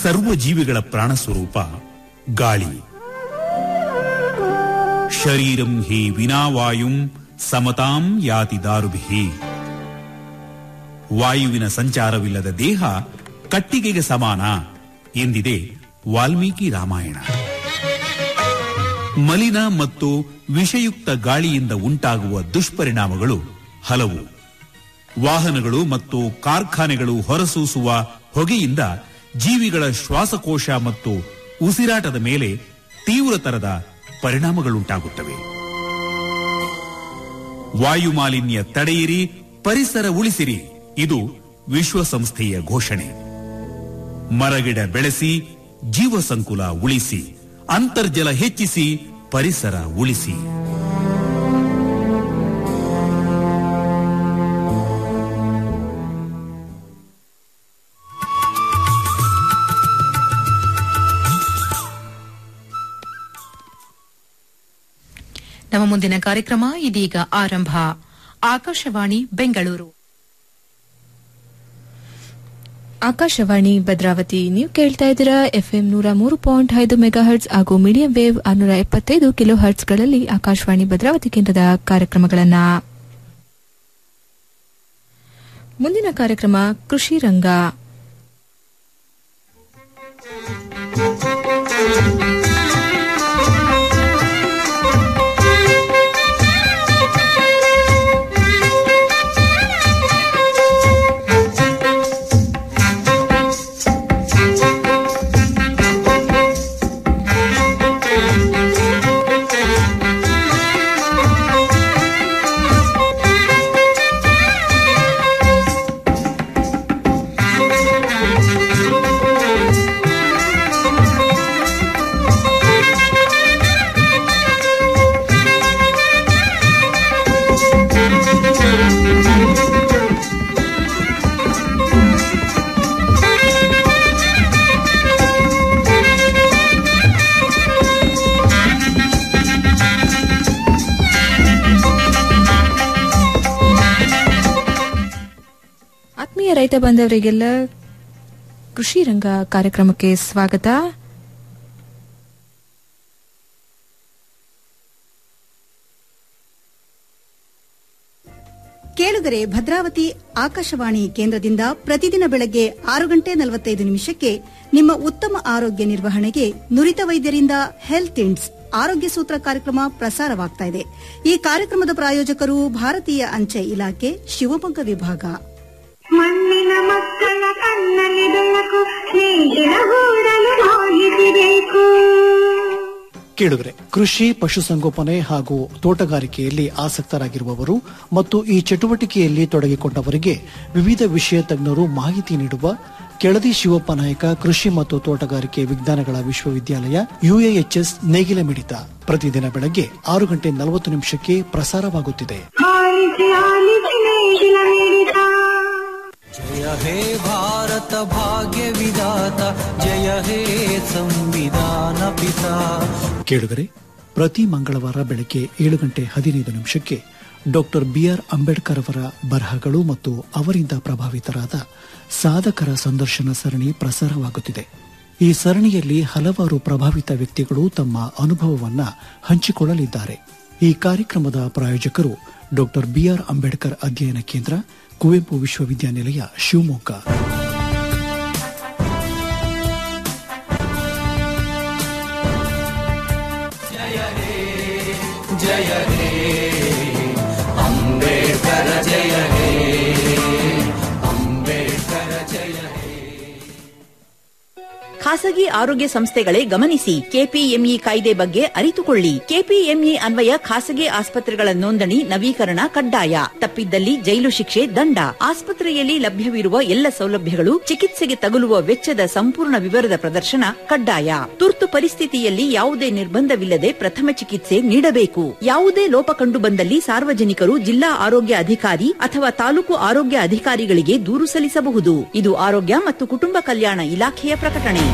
ಸರ್ವ ಜೀವಿಗಳ ಪ್ರಾಣ ಸ್ವರೂಪ ಗಾಳಿ ಶರೀರಂ ಹಿ ವಿನಾವಾಯುಂ ಸಮತಾಂ ಯಾತಿ ದಾರುಭಿ ವಾಯುವಿನ ಸಂಚಾರವಿಲ್ಲದ ದೇಹ ಕಟ್ಟಿಗೆಗೆ ಸಮಾನ ಎಂದಿದೆ ವಾಲ್ಮೀಕಿ ರಾಮಾಯಣ ಮಲಿನ ಮತ್ತು ವಿಷಯುಕ್ತ ಗಾಳಿಯಿಂದ ಉಂಟಾಗುವ ದುಷ್ಪರಿಣಾಮಗಳು ಹಲವು ವಾಹನಗಳು ಮತ್ತು ಕಾರ್ಖಾನೆಗಳು ಹೊರಸೂಸುವ ಹೊಗೆಯಿಂದ ಜೀವಿಗಳ ಶ್ವಾಸಕೋಶ ಮತ್ತು ಉಸಿರಾಟದ ಮೇಲೆ ತೀವ್ರತರದ ಪರಿಣಾಮಗಳುಂಟಾಗುತ್ತವೆ ವಾಯು ಮಾಲಿನ್ಯ ತಡೆಯಿರಿ ಪರಿಸರ ಉಳಿಸಿರಿ ಇದು ವಿಶ್ವಸಂಸ್ಥೆಯ ಘೋಷಣೆ ಮರಗಿಡ ಬೆಳೆಸಿ ಜೀವ ಸಂಕುಲ ಉಳಿಸಿ ಅಂತರ್ಜಲ ಹೆಚ್ಚಿಸಿ ಪರಿಸರ ಉಳಿಸಿ ನಮ್ಮ ಮುಂದಿನ ಕಾರ್ಯಕ್ರಮ ಇದೀಗ ಆರಂಭ ಆಕಾಶವಾಣಿ ಬೆಂಗಳೂರು ಆಕಾಶವಾಣಿ ಭದ್ರಾವತಿ ನೀವು ಕೇಳ್ತಾ ಇದ್ದೀರಾ ಎಫ್ಎಂ ನೂರ ಮೂರು ಪಾಯಿಂಟ್ ಐದು ಮೆಗಾ ಹರ್ಟ್ಸ್ ಹಾಗೂ ಮೀಡಿಯಂ ವೇವ್ ಆರ್ನೂರ ಎಪ್ಪತ್ತೈದು ಕಿಲೋ ಹರ್ಟ್ಸ್ಗಳಲ್ಲಿ ಆಕಾಶವಾಣಿ ಭದ್ರಾವತಿ ಕೇಂದ್ರದ ಕಾರ್ಯಕ್ರಮಗಳನ್ನ ಮುಂದಿನ ಕಾರ್ಯಕ್ರಮ ಕೃಷಿ ರಂಗ ಆತ್ಮೀಯ ರೈತ ಬಾಂಧವರಿಗೆಲ್ಲ ಕೃಷಿ ರಂಗ ಕಾರ್ಯಕ್ರಮಕ್ಕೆ ಸ್ವಾಗತ ಕೇಳುಗರೆ ಭದ್ರಾವತಿ ಆಕಾಶವಾಣಿ ಕೇಂದ್ರದಿಂದ ಪ್ರತಿದಿನ ಬೆಳಗ್ಗೆ ಆರು ಗಂಟೆ ನಲವತ್ತೈದು ನಿಮಿಷಕ್ಕೆ ನಿಮ್ಮ ಉತ್ತಮ ಆರೋಗ್ಯ ನಿರ್ವಹಣೆಗೆ ನುರಿತ ವೈದ್ಯರಿಂದ ಹೆಲ್ತ್ ಇಂಡ್ಸ್ ಆರೋಗ್ಯ ಸೂತ್ರ ಕಾರ್ಯಕ್ರಮ ಪ್ರಸಾರವಾಗ್ತಾ ಇದೆ ಈ ಕಾರ್ಯಕ್ರಮದ ಪ್ರಾಯೋಜಕರು ಭಾರತೀಯ ಅಂಚೆ ಇಲಾಖೆ ಶಿವಮೊಗ್ಗ ವಿಭಾಗ ಮಣ್ಣಿನ ಮಕ್ಕಳ ಕಣ್ಣಲ್ಲಿ ಬೆಳಕು ನೀರಿನ ಹೂಡಲು ಹೋಗಿಸಿಬೇಕು ಕೇಳುಗರೆ ಕೃಷಿ ಪಶುಸಂಗೋಪನೆ ಹಾಗೂ ತೋಟಗಾರಿಕೆಯಲ್ಲಿ ಆಸಕ್ತರಾಗಿರುವವರು ಮತ್ತು ಈ ಚಟುವಟಿಕೆಯಲ್ಲಿ ತೊಡಗಿಕೊಂಡವರಿಗೆ ವಿವಿಧ ವಿಷಯ ತಜ್ಞರು ಮಾಹಿತಿ ನೀಡುವ ಕೆಳದಿ ಶಿವಪ್ಪ ನಾಯಕ ಕೃಷಿ ಮತ್ತು ತೋಟಗಾರಿಕೆ ವಿಜ್ಞಾನಗಳ ವಿಶ್ವವಿದ್ಯಾಲಯ ಯುಎಎಚ್ಎಸ್ ನೇಗಿಲ ಮಿಡಿತ ಪ್ರತಿದಿನ ಬೆಳಗ್ಗೆ ಆರು ಗಂಟೆ ನಲವತ್ತು ನಿಮಿಷಕ್ಕೆ ಪ್ರಸಾರವಾಗುತ್ತಿದೆ ಆಲಿಸಿ ಆಲಿಸಿ ನೇಗಿಲ ನೀಡಿದ जय हे भारत भाग्य विधाता जय हे संविधान पिता ಕೇಳುಗರೆ ಪ್ರತಿ ಮಂಗಳವಾರ ಬೆಳಗ್ಗೆ ಏಳು ಗಂಟೆ ಹದಿನೈದು ನಿಮಿಷಕ್ಕೆ ಡಾಕ್ಟರ್ ಬಿಆರ್ ಅಂಬೇಡ್ಕರ್ ಅವರ ಬರಹಗಳು ಮತ್ತು ಅವರಿಂದ ಪ್ರಭಾವಿತರಾದ ಸಾಧಕರ ಸಂದರ್ಶನ ಸರಣಿ ಪ್ರಸಾರವಾಗುತ್ತಿದೆ ಈ ಸರಣಿಯಲ್ಲಿ ಹಲವಾರು ಪ್ರಭಾವಿತ ವ್ಯಕ್ತಿಗಳು ತಮ್ಮ ಅನುಭವವನ್ನ ಹಂಚಿಕೊಳ್ಳಲಿದ್ದಾರೆ ಈ ಕಾರ್ಯಕ್ರಮದ ಪ್ರಾಯೋಜಕರು ಡಾಕ್ಟರ್ ಬಿಆರ್ ಅಂಬೇಡ್ಕರ್ ಅಧ್ಯಯನ ಕೇಂದ್ರ ಕುವೆಂಪು ವಿಶ್ವವಿದ್ಯಾನಿಲಯ ಶಿವಮೊಗ್ಗ ಖಾಸಗಿ ಆರೋಗ್ಯ ಸಂಸ್ಥೆಗಳೇ ಗಮನಿಸಿ ಕೆಪಿಎಂಇ ಕಾಯ್ದೆ ಬಗ್ಗೆ ಅರಿತುಕೊಳ್ಳಿ ಕೆಪಿಎಂಇ ಅನ್ವಯ ಖಾಸಗಿ ಆಸ್ಪತ್ರೆಗಳ ನೋಂದಣಿ ನವೀಕರಣ ಕಡ್ಡಾಯ ತಪ್ಪಿದ್ದಲ್ಲಿ ಜೈಲು ಶಿಕ್ಷೆ ದಂಡ ಆಸ್ಪತ್ರೆಯಲ್ಲಿ ಲಭ್ಯವಿರುವ ಎಲ್ಲ ಸೌಲಭ್ಯಗಳು ಚಿಕಿತ್ಸೆಗೆ ತಗುಲುವ ವೆಚ್ಚದ ಸಂಪೂರ್ಣ ವಿವರದ ಪ್ರದರ್ಶನ ಕಡ್ಡಾಯ ತುರ್ತು ಪರಿಸ್ಥಿತಿಯಲ್ಲಿ ಯಾವುದೇ ನಿರ್ಬಂಧವಿಲ್ಲದೆ ಪ್ರಥಮ ಚಿಕಿತ್ಸೆ ನೀಡಬೇಕು ಯಾವುದೇ ಲೋಪ ಕಂಡು ಬಂದಲ್ಲಿ ಸಾರ್ವಜನಿಕರು ಜಿಲ್ಲಾ ಆರೋಗ್ಯ ಅಧಿಕಾರಿ ಅಥವಾ ತಾಲೂಕು ಆರೋಗ್ಯ ಅಧಿಕಾರಿಗಳಿಗೆ ದೂರು ಸಲ್ಲಿಸಬಹುದು ಇದು ಆರೋಗ್ಯ ಮತ್ತು ಕುಟುಂಬ ಕಲ್ಯಾಣ ಇಲಾಖೆಯ ಪ್ರಕಟಣೆ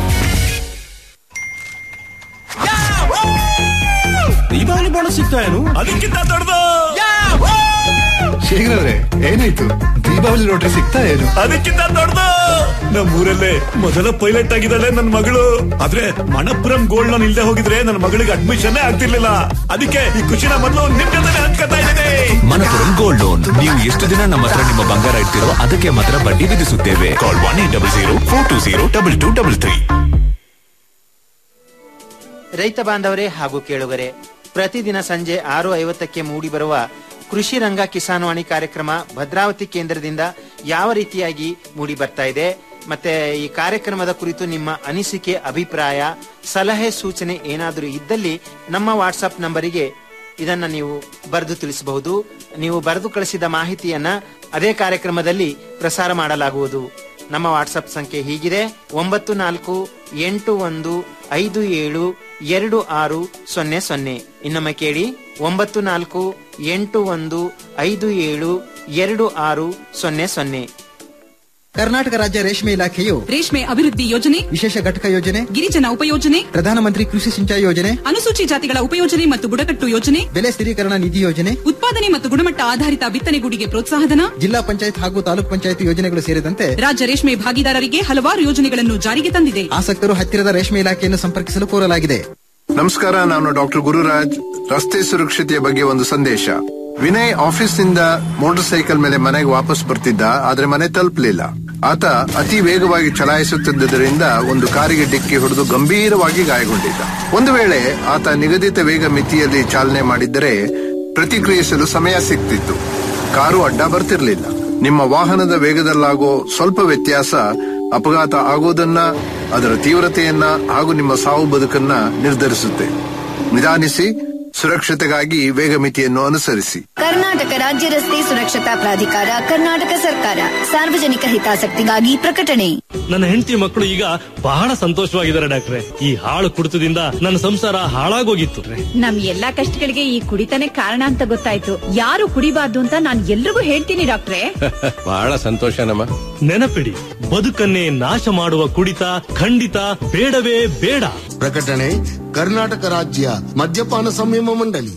ದೀಪಾವಳಿ ಬೋನಸ್ ಸಿಗ್ತಾ ಏನು ಅದಕ್ಕಿಂತ ದೊಡ್ಡದು ಶೇಖರವ್ರೆ ಏನಾಯ್ತು ದೀಪಾವಳಿ ರೋಟ್ರಿ ಸಿಗ್ತಾ ಏನು ಅದಕ್ಕಿಂತ ದೊಡ್ಡದು ನಮ್ಮೂರಲ್ಲೇ ಮೊದಲ ಪೈಲಟ್ ಆಗಿದ್ದಾಳೆ ನನ್ನ ಮಗಳು ಆದ್ರೆ ಮಣಪುರಂ ಗೋಲ್ಡ್ ಲೋನ್ ಇಲ್ದೆ ಹೋಗಿದ್ರೆ ನನ್ನ ಮಗಳಿಗೆ ಅಡ್ಮಿಷನ್ ಆಗ್ತಿರ್ಲಿಲ್ಲ ಅದಕ್ಕೆ ಈ ಖುಷಿನ ಮೊದಲು ನಿಮ್ ಜೊತೆ ಹಂಚ್ಕೊತಾ ಇದ್ದೇನೆ ಮನಪುರಂ ಗೋಲ್ಡ್ ಲೋನ್ ನೀವು ಎಷ್ಟು ದಿನ ನಮ್ಮ ಹತ್ರ ನಿಮ್ಮ ಬಂಗಾರ ಇಡ್ತೀರೋ ಅದಕ್ಕೆ ಮಾತ್ರ ಬಡ್ಡಿ ವಿಧಿಸುತ್ತೇವೆ call one eight double zero four two zero double two double three ರೈತ ಬಾಂಧವರೇ ಹಾಗೂ ಕೇಳುಗರೆ ಪ್ರತಿದಿನ ಸಂಜೆ ಆರು ಐವತ್ತಕ್ಕೆ ಮೂಡಿಬರುವ ಕೃಷಿ ರಂಗ ಕಿಸಾನ್ವಾಣಿ ಕಾರ್ಯಕ್ರಮ ಭದ್ರಾವತಿ ಕೇಂದ್ರದಿಂದ ಯಾವ ರೀತಿಯಾಗಿ ಮೂಡಿ ಬರ್ತಾ ಇದೆ ಮತ್ತೆ ಈ ಕಾರ್ಯಕ್ರಮದ ಕುರಿತು ನಿಮ್ಮ ಅನಿಸಿಕೆ ಅಭಿಪ್ರಾಯ ಸಲಹೆ ಸೂಚನೆ ಏನಾದರೂ ಇದ್ದಲ್ಲಿ ನಮ್ಮ ವಾಟ್ಸಪ್ ನಂಬರಿಗೆ ಇದನ್ನ ನೀವು ಬರೆದು ತಿಳಿಸಬಹುದು ನೀವು ಬರೆದು ಕಳಿಸಿದ ಮಾಹಿತಿಯನ್ನ ಅದೇ ಕಾರ್ಯಕ್ರಮದಲ್ಲಿ ಪ್ರಸಾರ ಮಾಡಲಾಗುವುದು ನಮ್ಮ ವಾಟ್ಸಪ್ ಸಂಖ್ಯೆ ಹೀಗಿದೆ ಒಂಬತ್ತು ನಾಲ್ಕು ಎಂಟು ಒಂದು ಐದು ಏಳು ಎರಡು ಆರು ಸೊನ್ನೆ ಸೊನ್ನೆ ಇನ್ನೊಮ್ಮೆ ಕೇಳಿ ಒಂಬತ್ತು ನಾಲ್ಕು ಎಂಟು ಒಂದು ಐದು ಏಳು ಎರಡು ಆರು ಸೊನ್ನೆ ಸೊನ್ನೆ ಕರ್ನಾಟಕ ರಾಜ್ಯ ರೇಷ್ಮೆ ಇಲಾಖೆಯು ರೇಷ್ಮೆ ಅಭಿವೃದ್ಧಿ ಯೋಜನೆ ವಿಶೇಷ ಘಟಕ ಯೋಜನೆ ಗಿರಿಜನ ಉಪಯೋಜನೆ ಪ್ರಧಾನಮಂತ್ರಿ ಕೃಷಿ ಸಿಂಚಾಯಿ ಯೋಜನೆ ಅನುಸೂಚಿ ಜಾತಿಗಳ ಉಪಯೋಜನೆ ಮತ್ತು ಬುಡಕಟ್ಟು ಯೋಜನೆ ಬೆಲೆ ಸ್ಥಿರೀಕರಣ ನಿಧಿ ಯೋಜನೆ ಉತ್ಪಾದನೆ ಮತ್ತು ಗುಣಮಟ್ಟ ಆಧಾರಿತ ಬಿತ್ತನೆಗೂಡಿಗೆ ಪ್ರೋತ್ಸಾಹಧನ ಜಿಲ್ಲಾ ಪಂಚಾಯತ್ ಹಾಗೂ ತಾಲೂಕ್ ಪಂಚಾಯತ್ ಯೋಜನೆಗಳು ಸೇರಿದಂತೆ ರಾಜ್ಯ ರೇಷ್ಮೆ ಭಾಗಿದಾರರಿಗೆ ಹಲವಾರು ಯೋಜನೆಗಳನ್ನು ಜಾರಿಗೆ ತಂದಿದೆ ಆಸಕ್ತರು ಹತ್ತಿರದ ರೇಷ್ಮೆ ಇಲಾಖೆಯನ್ನು ಸಂಪರ್ಕಿಸಲು ಕೋರಲಾಗಿದೆ ನಮಸ್ಕಾರ ನಾನು ಡಾಕ್ಟರ್ ಗುರುರಾಜ್ ರಸ್ತೆ ಸುರಕ್ಷತೆಯ ಬಗ್ಗೆ ಒಂದು ಸಂದೇಶ ವಿನಯ್ ಆಫೀಸ್ನಿಂದ ಮೋಟಾರ್ ಸೈಕಲ್ ಮೇಲೆ ಮನೆಗೆ ವಾಪಸ್ ಬರ್ತಿದ್ದ ಆದ್ರೆ ಮನೆ ತಲುಪಲಿಲ್ಲ ಆತ ಅತಿ ವೇಗವಾಗಿ ಚಲಾಯಿಸುತ್ತಿದ್ದರಿಂದ ಒಂದು ಕಾರಿಗೆ ಡಿಕ್ಕಿ ಹೊಡೆದು ಗಂಭೀರವಾಗಿ ಗಾಯಗೊಂಡಿದ್ದ ಒಂದು ವೇಳೆ ಆತ ನಿಗದಿತ ವೇಗ ಮಿತಿಯಲ್ಲಿ ಚಾಲನೆ ಮಾಡಿದ್ದರೆ ಪ್ರತಿಕ್ರಿಯಿಸಲು ಸಮಯ ಸಿಗ್ತಿತ್ತು ಕಾರು ಅಡ್ಡ ಬರ್ತಿರ್ಲಿಲ್ಲ ನಿಮ್ಮ ವಾಹನದ ವೇಗದಲ್ಲಾಗೋ ಸ್ವಲ್ಪ ವ್ಯತ್ಯಾಸ ಅಪಘಾತ ಆಗೋದನ್ನ ಅದರ ತೀವ್ರತೆಯನ್ನ ಹಾಗೂ ನಿಮ್ಮ ಸಾವು ಬದುಕನ್ನ ನಿರ್ಧರಿಸುತ್ತೆ ನಿಧಾನಿಸಿ ಸುರಕ್ಷತೆಗಾಗಿ ವೇಗ ಮಿತಿಯನ್ನು ಅನುಸರಿಸಿ ಕರ್ನಾಟಕ ರಾಜ್ಯ ರಸ್ತೆ ಸುರಕ್ಷತಾ ಪ್ರಾಧಿಕಾರ ಕರ್ನಾಟಕ ಸರ್ಕಾರ ಸಾರ್ವಜನಿಕ ಹಿತಾಸಕ್ತಿಗಾಗಿ ಪ್ರಕಟಣೆ ನನ್ನ ಹೆಂಡತಿ ಮಕ್ಕಳು ಈಗ ಬಹಳ ಸಂತೋಷವಾಗಿದ್ದಾರೆ ಡಾಕ್ಟ್ರೆ ಈ ಹಾಳು ಕುಡಿತದಿಂದ ನನ್ನ ಸಂಸಾರ ಹಾಳಾಗೋಗಿತ್ತು ನಮ್ ಎಲ್ಲಾ ಕಷ್ಟಗಳಿಗೆ ಈ ಕುಡಿತಾನೆ ಕಾರಣ ಅಂತ ಗೊತ್ತಾಯ್ತು ಯಾರು ಕುಡಿಬಾರ್ದು ಅಂತ ನಾನ್ ಎಲ್ರಿಗೂ ಹೇಳ್ತೀನಿ ಡಾಕ್ಟ್ರೆ ಬಹಳ ಸಂತೋಷನಮ್ಮ ನೆನಪಿಡಿ ಬದುಕನ್ನೇ ನಾಶ ಮಾಡುವ ಕುಡಿತ ಖಂಡಿತ ಬೇಡವೇ ಬೇಡ ಪ್ರಕಟಣೆ ಕರ್ನಾಟಕ ರಾಜ್ಯ ಮದ್ಯಪಾನ ಸಂಯಮ ಮಂಡಳಿ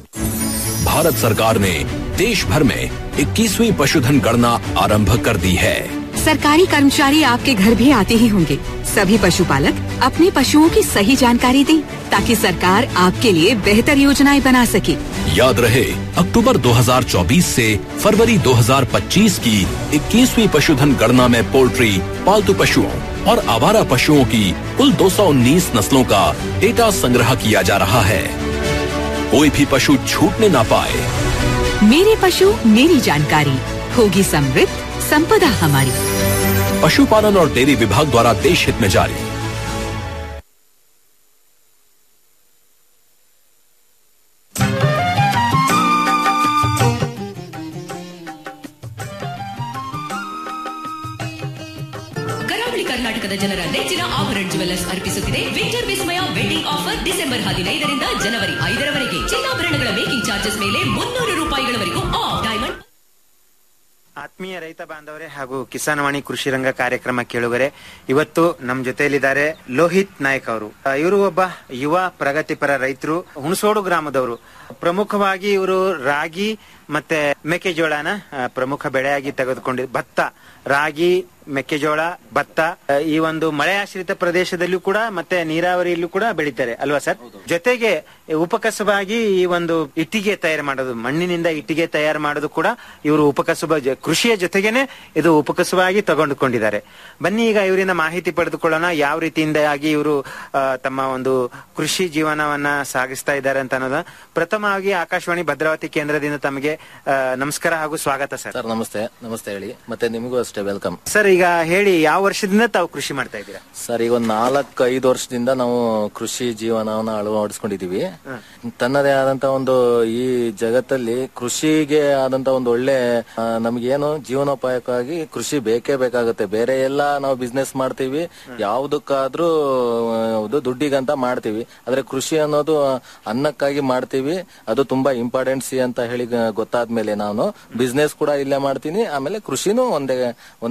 भारत सरकार ने देश भर में 21वीं पशुधन गणना आरंभ कर दी है सरकारी कर्मचारी आपके घर भी आते ही होंगे सभी पशुपालक अपने पशुओं की सही जानकारी दें ताकि सरकार आपके लिए बेहतर योजनाएं बना सके याद रहे अक्टूबर 2024 से फरवरी 2025 की 21वीं पशुधन गणना में पोल्ट्री पालतू पशुओं और आवारा पशुओं की कुल 219 नस्लों का डेटा संग्रह किया जा रहा है कोई भी पशु छूटने ना पाए मेरे पशु मेरी जानकारी होगी समृद्ध संपदा हमारी पशुपालन और डेयरी विभाग द्वारा देश हित में जारी ಕರಾವಳಿ ಕರ್ನಾಟಕದ ಜನರ ನೆಚ್ಚಿನ ಆಭರಣ ಜುವೆಲ್ಲರ್ಸ್ ಅರ್ಪಿಸುತ್ತಿದೆ ವಿಂಟರ್ ವಿಸ್ಮಯ ವೆಡ್ಡಿಂಗ್ ಆಫರ್ ಡಿಸೆಂಬರ್ ಹದಿನೈದರಿಂದ ಜನವರಿ ಐದರವರೆಗೆ ಚಿನ್ನಾಭರಣಗಳ ಮೇಕಿಂಗ್ ಚಾರ್ಜಸ್ ಮೇಲೆ ಮುನ್ನೂರು ರೂಪಾಯಿಗಳವರೆಗೂ ಆಫ್ ಡೈಮಂಡ್ ಆತ್ಮೀಯ ರೈತ ಬಾಂಧವರೇ ಹಾಗೂ ಕಿಸಾನವಾಣಿ ಕೃಷಿ ರಂಗ ಕಾರ್ಯಕ್ರಮ ಕೇಳುಗರೆ ಇವತ್ತು ನಮ್ ಜೊತೆಯಲ್ಲಿದ್ದಾರೆ ಲೋಹಿತ್ ನಾಯಕ್ ಅವರು ಇವರು ಒಬ್ಬ ಯುವ ಪ್ರಗತಿಪರ ರೈತರು ಹುಣಸೋಡು ಗ್ರಾಮದವರು ಪ್ರಮುಖವಾಗಿ ಇವರು ರಾಗಿ ಮತ್ತೆ ಮೆಕ್ಕೆಜೋಳನ ಆ, ಪ್ರಮುಖ ಬೆಳೆಯಾಗಿ ತೆಗೆದುಕೊಂಡು ಭತ್ತ ರಾಗಿ ಮೆಕ್ಕೆಜೋಳ ಭತ್ತ ಆ, ಈ ಒಂದು ಮಳೆ ಆಶ್ರಿತ ಪ್ರದೇಶದಲ್ಲೂ ಕೂಡ ಮತ್ತೆ ನೀರಾವರಿಯಲ್ಲೂ ಕೂಡ ಬೆಳೀತಾರೆ ಅಲ್ವಾ ಸರ್ ಜೊತೆಗೆ ಉಪಕಸಬಾಗಿ ಈ ಒಂದು ಇಟ್ಟಿಗೆ ತಯಾರು ಮಾಡೋದು ಮಣ್ಣಿನಿಂದ ಇಟ್ಟಿಗೆ ತಯಾರು ಮಾಡೋದು ಕೂಡ ಇವರು ಉಪಕಸಬ ಜ- ಕೃಷಿಯ ಜೊತೆಗೇನೆ ಇದು ಉಪಕಸಬಾಗಿ ತಗೊಂಡುಕೊಂಡಿದ್ದಾರೆ ಬನ್ನಿ ಈಗ ಇವರಿಂದ ಮಾಹಿತಿ ಪಡೆದುಕೊಳ್ಳೋಣ ಯಾವ ರೀತಿಯಿಂದಾಗಿ ಇವರು ಆ, ತಮ್ಮ ಒಂದು ಕೃಷಿ ಜೀವನವನ್ನ ಸಾಗಿಸ್ತಾ ಇದ್ದಾರೆ ಅಂತ ಅನ್ನೋದ ಪ್ರಥಮವಾಗಿ ಆಕಾಶವಾಣಿ ಭದ್ರಾವತಿ ಕೇಂದ್ರದಿಂದ ತಮಗೆ ಆ, ನಮಸ್ಕಾರ ಹಾಗೂ ಸ್ವಾಗತ ಸರ್ ಸರ್ ನಮಸ್ತೆ ನಮಸ್ತೆ ಹೇಳಿ ಮತ್ತೆ ನಿಮಗೂ ಅಷ್ಟೇ ವೆಲ್ಕಮ್ ಸರ್ ಈಗ ಹೇಳಿ ಯಾವ ವರ್ಷದಿಂದ ತಾವು ಕೃಷಿ ಮಾಡ್ತಾ ಇದ್ದೀರಾ ಸರ್ ಈಗ ಒಂದು ನಾಲ್ಕು ಐದು ವರ್ಷದಿಂದ ನಾವು ಕೃಷಿ ಜೀವನವನ್ನ ಅಳವಡಿಸ್ಕೊಂಡಿದೀವಿ ತನ್ನದೇ ಆದಂತ ಒಂದು ಈ ಜಗತ್ತಲ್ಲಿ ಕೃಷಿಗೆ ಆದಂತ ಒಂದು ಒಳ್ಳೆ ಆ, ನಮ್ಗೇನು ಜೀವನೋಪಾಯಕ್ಕಾಗಿ ಕೃಷಿ ಬೇಕೇ ಬೇಕಾಗುತ್ತೆ ಬೇರೆ ಎಲ್ಲ ನಾವು ಬಿಸ್ನೆಸ್ ಮಾಡ್ತೀವಿ ಯಾವ್ದಕ್ಕಾದ್ರೂ ಆ, ಅದು ದುಡ್ಡಿಗಂತ ಮಾಡ್ತೀವಿ ಆದ್ರೆ ಕೃಷಿ ಅನ್ನೋದು ಅನ್ನಕ್ಕಾಗಿ ಮಾಡ್ತೀವಿ ಅದು ತುಂಬಾ ಇಂಪಾರ್ಟೆನ್ಸಿ ಅಂತ ಹೇಳಿ ಗ- ಗೊತ್ತಾದ್ಮೇಲೆ ನಾನು ಬಿಸ್ನೆಸ್ ಕೂಡ ಇಲ್ಲೇ ಮಾಡ್ತೀನಿ ಆಮೇಲೆ ಕೃಷಿನೂ ಒಂದೇ ಒಂದೇ ಕಡೆ ಮಾಡ್ತಾ